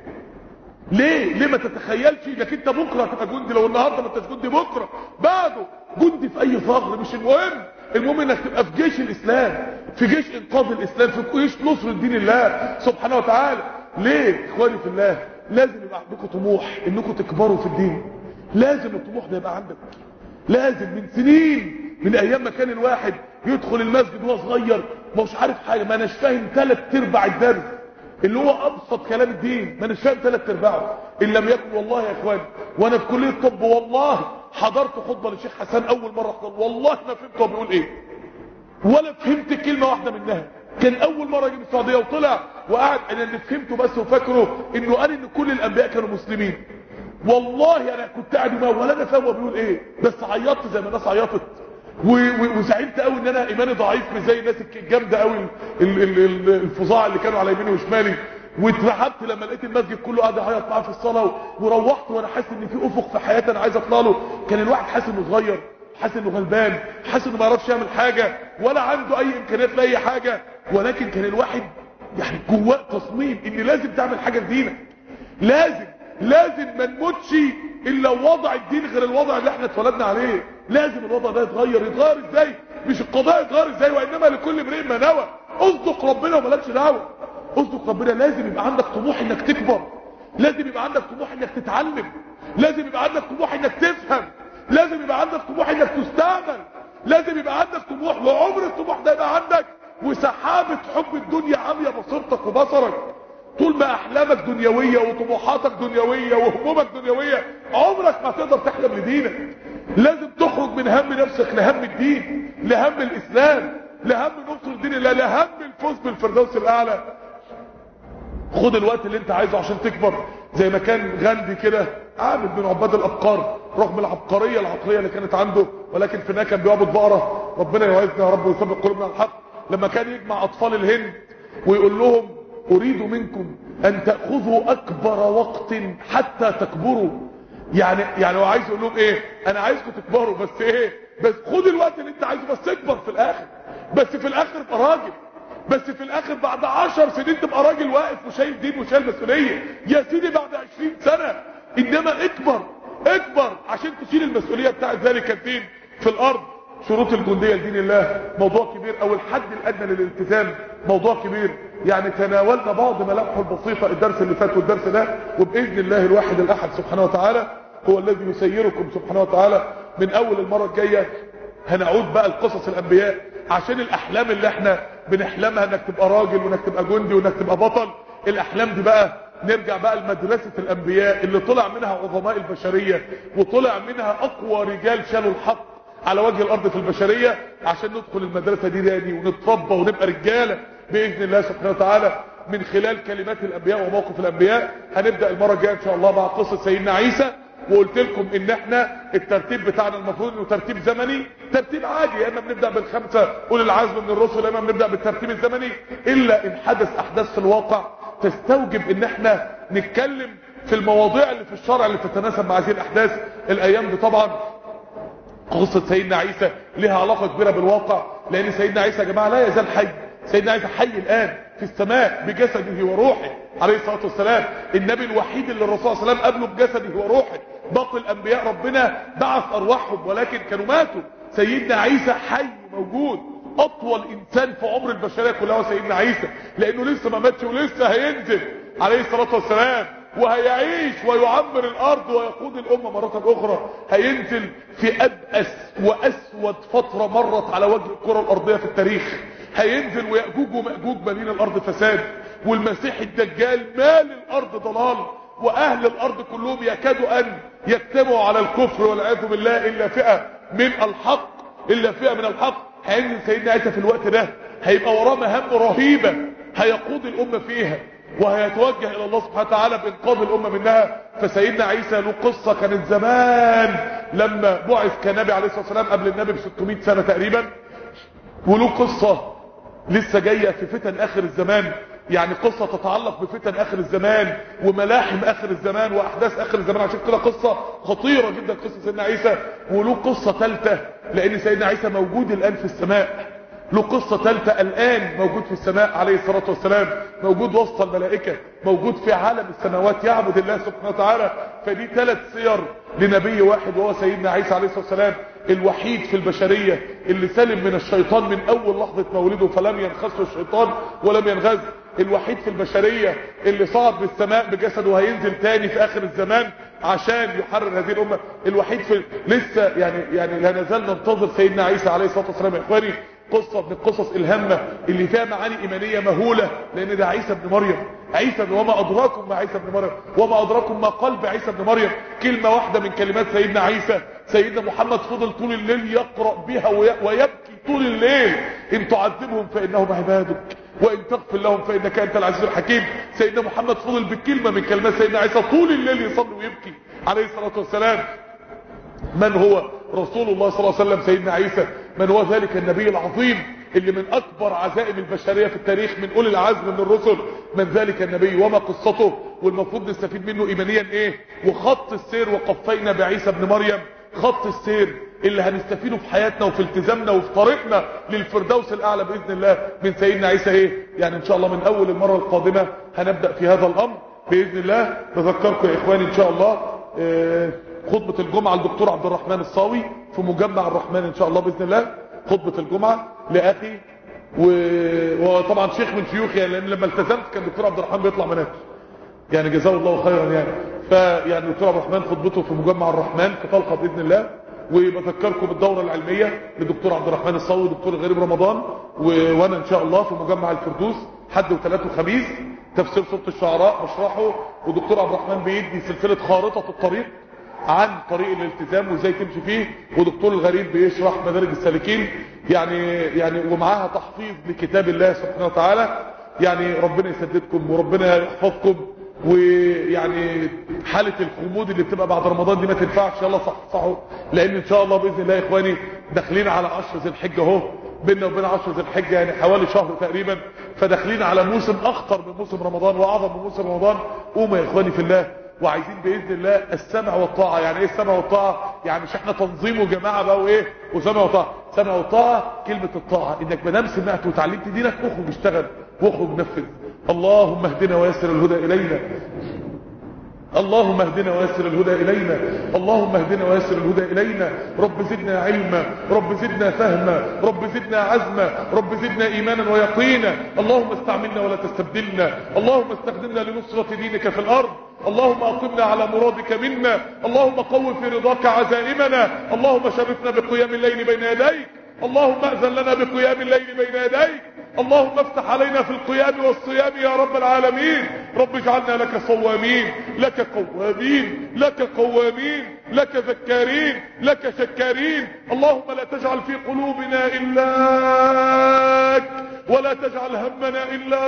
ليه ليه ما تتخيلش انك انت بكره تبقى جندي لو النهارده ما انتش جندي بكره بعده جندي في اي ثغر مش المهم المهم انك تبقى في جيش الاسلام في جيش انقاذ الاسلام في جيش نصر دين الله سبحانه وتعالى ليه اخواني في الله لازم يبقى عندكم طموح انكم تكبروا في الدين لازم الطموح ده يبقى عندك لازم من سنين من ايام ما كان الواحد يدخل المسجد وهو صغير مش عارف حاجه ما اناش فاهم ثلاث ارباع الدرس اللي هو ابسط كلام الدين ما اناش فاهم ثلاث ارباعه ان لم يكن والله يا اخوان وانا في كليه الطب والله حضرت خطبه للشيخ حسن اول مره احضر والله ما فهمت هو بيقول ايه ولا فهمت كلمه واحده منها كان اول مره يجي من السعوديه وطلع وقعد انا اللي فهمته بس وفاكره انه قال ان كل الانبياء كانوا مسلمين والله انا كنت قاعد معاه ولا انا فاهم هو بيقول ايه بس عيطت زي ما الناس عيطت و- و- وزعلت قوي ان انا ايماني ضعيف مش زي الناس الجامده قوي ال- ال- ال- الفظاع اللي كانوا على يميني وشمالي واترعبت لما لقيت المسجد كله قاعد يعيط معاه في الصلاه وروحت وانا حاسس ان في افق في حياتي انا عايز اطلع له كان الواحد حاسس انه صغير حاسس انه غلبان حاسس انه ما يعرفش يعمل حاجه ولا عنده اي امكانيات لاي حاجه ولكن كان الواحد يعني جواه تصميم ان لازم تعمل حاجه لدينك لازم لازم ما نموتش الا وضع الدين غير الوضع اللي احنا اتولدنا عليه لازم الوضع ده يتغير يتغير ازاي مش القضاء يتغير ازاي وانما لكل امرئ ما نوى اصدق ربنا ومالكش دعوه اصدق ربنا لازم يبقى عندك طموح انك تكبر لازم يبقى عندك طموح انك تتعلم لازم يبقى عندك طموح انك تفهم لازم يبقى عندك طموح انك تستعمل لازم يبقى عندك طموح وعمر الطموح ده يبقى عندك وسحابة حب الدنيا عامية بصيرتك وبصرك طول ما احلامك دنيوية وطموحاتك دنيوية وهمومك دنيوية عمرك ما تقدر تحلم لدينك لازم تخرج من هم نفسك لهم الدين لهم الاسلام لهم نصر دين الله لهم الفوز بالفردوس الاعلى خد الوقت اللي انت عايزه عشان تكبر زي ما كان غاندي كده عابد من عباد الابقار رغم العبقرية العقلية اللي كانت عنده ولكن في النهايه كان بيعبد بقرة ربنا يوعظنا يا رب ويثبت قلوبنا على الحق لما كان يجمع اطفال الهند ويقول لهم اريد منكم ان تأخذوا اكبر وقت حتى تكبروا يعني يعني هو عايز يقول لهم ايه انا عايزكم تكبروا بس ايه بس خد الوقت اللي انت عايزه بس تكبر في الاخر بس في الاخر ابقى راجل بس في الاخر بعد عشر سنين تبقى راجل واقف وشايل دين وشايل مسؤولية يا سيدي بعد عشرين سنة انما اكبر اكبر عشان تشيل المسؤولية بتاعت ذلك الدين في الارض شروط الجندية لدين الله موضوع كبير او الحد الادنى للالتزام موضوع كبير يعني تناولنا بعض ملامحه البسيطة الدرس اللي فات والدرس ده وباذن الله الواحد الاحد سبحانه وتعالى هو الذي يسيركم سبحانه وتعالى من اول المرة الجاية هنعود بقى لقصص الانبياء عشان الاحلام اللي احنا بنحلمها انك تبقى راجل وانك تبقى جندي وانك تبقى بطل الاحلام دي بقى نرجع بقى لمدرسة الانبياء اللي طلع منها عظماء البشرية وطلع منها اقوى رجال شالوا الحق على وجه الارض في البشرية عشان ندخل المدرسة دي تاني ونتربى ونبقى رجالة باذن الله سبحانه وتعالى من خلال كلمات الانبياء وموقف الانبياء هنبدأ المرة الجاية ان شاء الله مع قصة سيدنا عيسى وقلت لكم ان احنا الترتيب بتاعنا المفروض انه ترتيب زمني ترتيب عادي يا اما بنبدا بالخمسه اولي العزم من الرسل يا اما بنبدا بالترتيب الزمني الا ان حدث احداث في الواقع تستوجب ان احنا نتكلم في المواضيع اللي في الشرع اللي تتناسب مع هذه الاحداث الايام دي طبعا قصه سيدنا عيسى لها علاقه كبيره بالواقع لان سيدنا عيسى يا جماعه لا يزال حي سيدنا عيسى حي الان في السماء بجسده وروحه عليه الصلاة والسلام النبي الوحيد اللي الرسول صلى الله عليه وسلم قبله بجسده وروحه باقي الانبياء ربنا بعث ارواحهم ولكن كانوا ماتوا سيدنا عيسى حي موجود اطول انسان في عمر البشرية كلها هو سيدنا عيسى لانه لسه ما ماتش ولسه هينزل عليه الصلاة والسلام وهيعيش ويعمر الارض ويقود الامة مرة اخرى هينزل في ابأس واسود فترة مرت على وجه الكرة الارضية في التاريخ هينزل ويأجوج ومأجوج مالين الارض فساد والمسيح الدجال مال الارض ضلال واهل الارض كلهم يكادوا ان يجتمعوا على الكفر والعياذ بالله الا فئة من الحق الا فئة من الحق هينزل سيدنا عيسى في الوقت ده هيبقى وراه مهام رهيبة هيقود الامة فيها وهيتوجه الى الله سبحانه وتعالى بانقاذ الامة منها فسيدنا عيسى له قصة كانت زمان لما بعث كنبي عليه الصلاة والسلام قبل النبي ب 600 سنة تقريبا وله قصة لسه جاية في فتن اخر الزمان يعني قصة تتعلق بفتن اخر الزمان وملاحم اخر الزمان واحداث اخر الزمان عشان كده قصة خطيرة جدا قصة سيدنا عيسى وله قصة ثالثة لان سيدنا عيسى موجود الان في السماء له قصة ثالثة الان موجود في السماء عليه الصلاة والسلام موجود وسط الملائكة موجود في عالم السماوات يعبد الله سبحانه وتعالى فدي ثلاث سير لنبي واحد وهو سيدنا عيسى عليه الصلاة والسلام الوحيد في البشرية اللي سلم من الشيطان من اول لحظة مولده فلم ينخسه الشيطان ولم ينغز الوحيد في البشرية اللي صعد بالسماء بجسده وهينزل تاني في اخر الزمان عشان يحرر هذه الامة الوحيد في لسه يعني يعني لا نزال ننتظر سيدنا عيسى عليه الصلاة والسلام يا اخواني قصة من القصص الهامة اللي فيها معاني ايمانية مهولة لان ده عيسى ابن مريم عيسى ابن وما ادراكم ما عيسى ابن مريم وما ادراكم ما قلب عيسى ابن مريم كلمة واحدة من كلمات سيدنا عيسى سيدنا محمد فضل طول الليل يقرأ بها ويبكي طول الليل ان تعذبهم فانهم عبادك وان تغفر لهم فانك انت العزيز الحكيم سيدنا محمد فضل بكلمة من كلمات سيدنا عيسى طول الليل يصلي ويبكي عليه الصلاة والسلام من هو رسول الله صلى الله عليه وسلم سيدنا عيسى من هو ذلك النبي العظيم اللي من اكبر عزائم البشرية في التاريخ من اولي العزم من الرسل من ذلك النبي وما قصته والمفروض نستفيد منه ايمانيا ايه وخط السير وقفينا بعيسى ابن مريم خط السير اللي هنستفيده في حياتنا وفي التزامنا وفي طريقنا للفردوس الاعلى باذن الله من سيدنا عيسى ايه يعني ان شاء الله من اول المرة القادمة هنبدأ في هذا الامر باذن الله بذكركم يا اخواني ان شاء الله اه خطبة الجمعة الدكتور عبد الرحمن الصاوي في مجمع الرحمن ان شاء الله باذن الله خطبة الجمعة لاخي وطبعا شيخ من شيوخي لان لما التزمت كان الدكتور عبد الرحمن بيطلع مناقش يعني جزاه الله خيرا يعني فيعني الدكتور عبد الرحمن خطبته في مجمع الرحمن في طلقه باذن الله وبذكركم بالدوره العلميه للدكتور عبد الرحمن الصاوي ودكتور غريب رمضان و... وانا ان شاء الله في مجمع الفردوس حد وثلاث وخميس تفسير سورة الشعراء بشرحه ودكتور عبد الرحمن بيدي سلسلة خارطة الطريق عن طريق الالتزام وازاي تمشي فيه ودكتور الغريب بيشرح مدارج السالكين يعني يعني ومعاها تحفيظ لكتاب الله سبحانه وتعالى يعني ربنا يسددكم وربنا يحفظكم ويعني حالة الخمود اللي بتبقى بعد رمضان دي ما تنفعش يلا صح صحوا لان ان شاء الله باذن الله يا اخواني داخلين على عشر ذي الحجه اهو بيننا وبين عشر ذي الحجه يعني حوالي شهر تقريبا فداخلين على موسم اخطر من موسم رمضان واعظم من موسم رمضان قوموا يا اخواني في الله وعايزين باذن الله السمع والطاعه يعني ايه السمع والطاعه يعني مش احنا تنظيم وجماعه بقى وايه وسمع وطاعه سمع والطاعه كلمه الطاعه انك ما دام سمعت وتعلمت دينك اخرج اشتغل واخرج نفذ اللهم اهدنا ويسر الهدى الينا اللهم اهدنا ويسر الهدى إلينا اللهم اهدنا ويسر الهدى إلينا رب زدنا علما رب زدنا فهما رب زدنا عزما رب زدنا إيمانا ويقينا اللهم استعملنا ولا تستبدلنا اللهم استخدمنا لنصرة دينك في الأرض اللهم أقمنا على مرادك منا اللهم قو في رضاك عزائمنا اللهم شرفنا بقيام الليل بين يديك اللهم أذن لنا بقيام الليل بين يديك اللهم افتح علينا في القيام والصيام يا رب العالمين رب اجعلنا لك صوامين لك قوامين لك قوامين لك ذكارين لك شكارين اللهم لا تجعل في قلوبنا إلاك ولا تجعل همنا إلا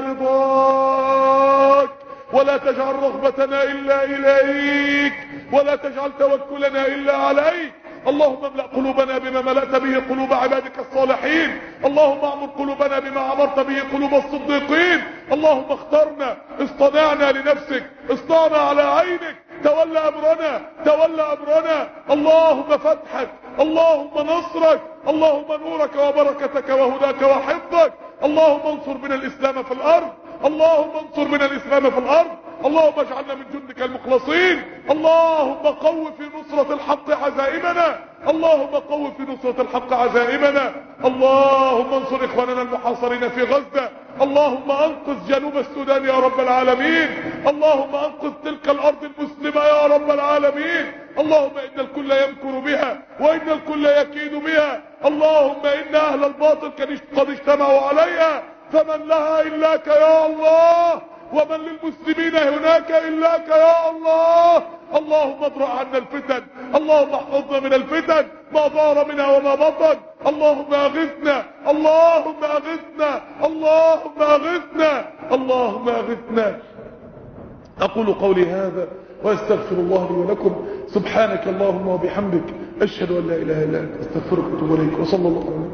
رضاك ولا تجعل رغبتنا إلا إليك ولا تجعل توكلنا إلا عليك اللهم املأ قلوبنا بما ملأت به قلوب عبادك الصالحين اللهم اعمر قلوبنا بما عمرت به قلوب الصديقين اللهم اخترنا اصطنعنا لنفسك اصطنعنا على عينك تولى امرنا تولى امرنا اللهم فتحك اللهم نصرك اللهم نورك وبركتك وهداك وحفظك اللهم انصر بنا الاسلام في الارض اللهم انصر بنا الاسلام في الارض اللهم اجعلنا من جندك المخلصين اللهم قو في نصرة الحق عزائمنا اللهم قو في نصرة الحق عزائمنا اللهم انصر اخواننا المحاصرين في غزة اللهم انقذ جنوب السودان يا رب العالمين اللهم انقذ تلك الارض المسلمة يا رب العالمين اللهم ان الكل يمكر بها وان الكل يكيد بها اللهم ان اهل الباطل قد اجتمعوا عليها فمن لها إلاك يا الله ومن للمسلمين هناك إلاك يا الله اللهم ادرأ عنا الفتن اللهم احفظنا من الفتن ما ظهر منها وما بطن اللهم اغثنا اللهم اغثنا اللهم اغثنا اللهم اغثنا اقول قولي هذا واستغفر الله لي ولكم سبحانك اللهم وبحمدك اشهد ان لا اله الا انت استغفرك واتوب اليك وصلى الله عليه وسلم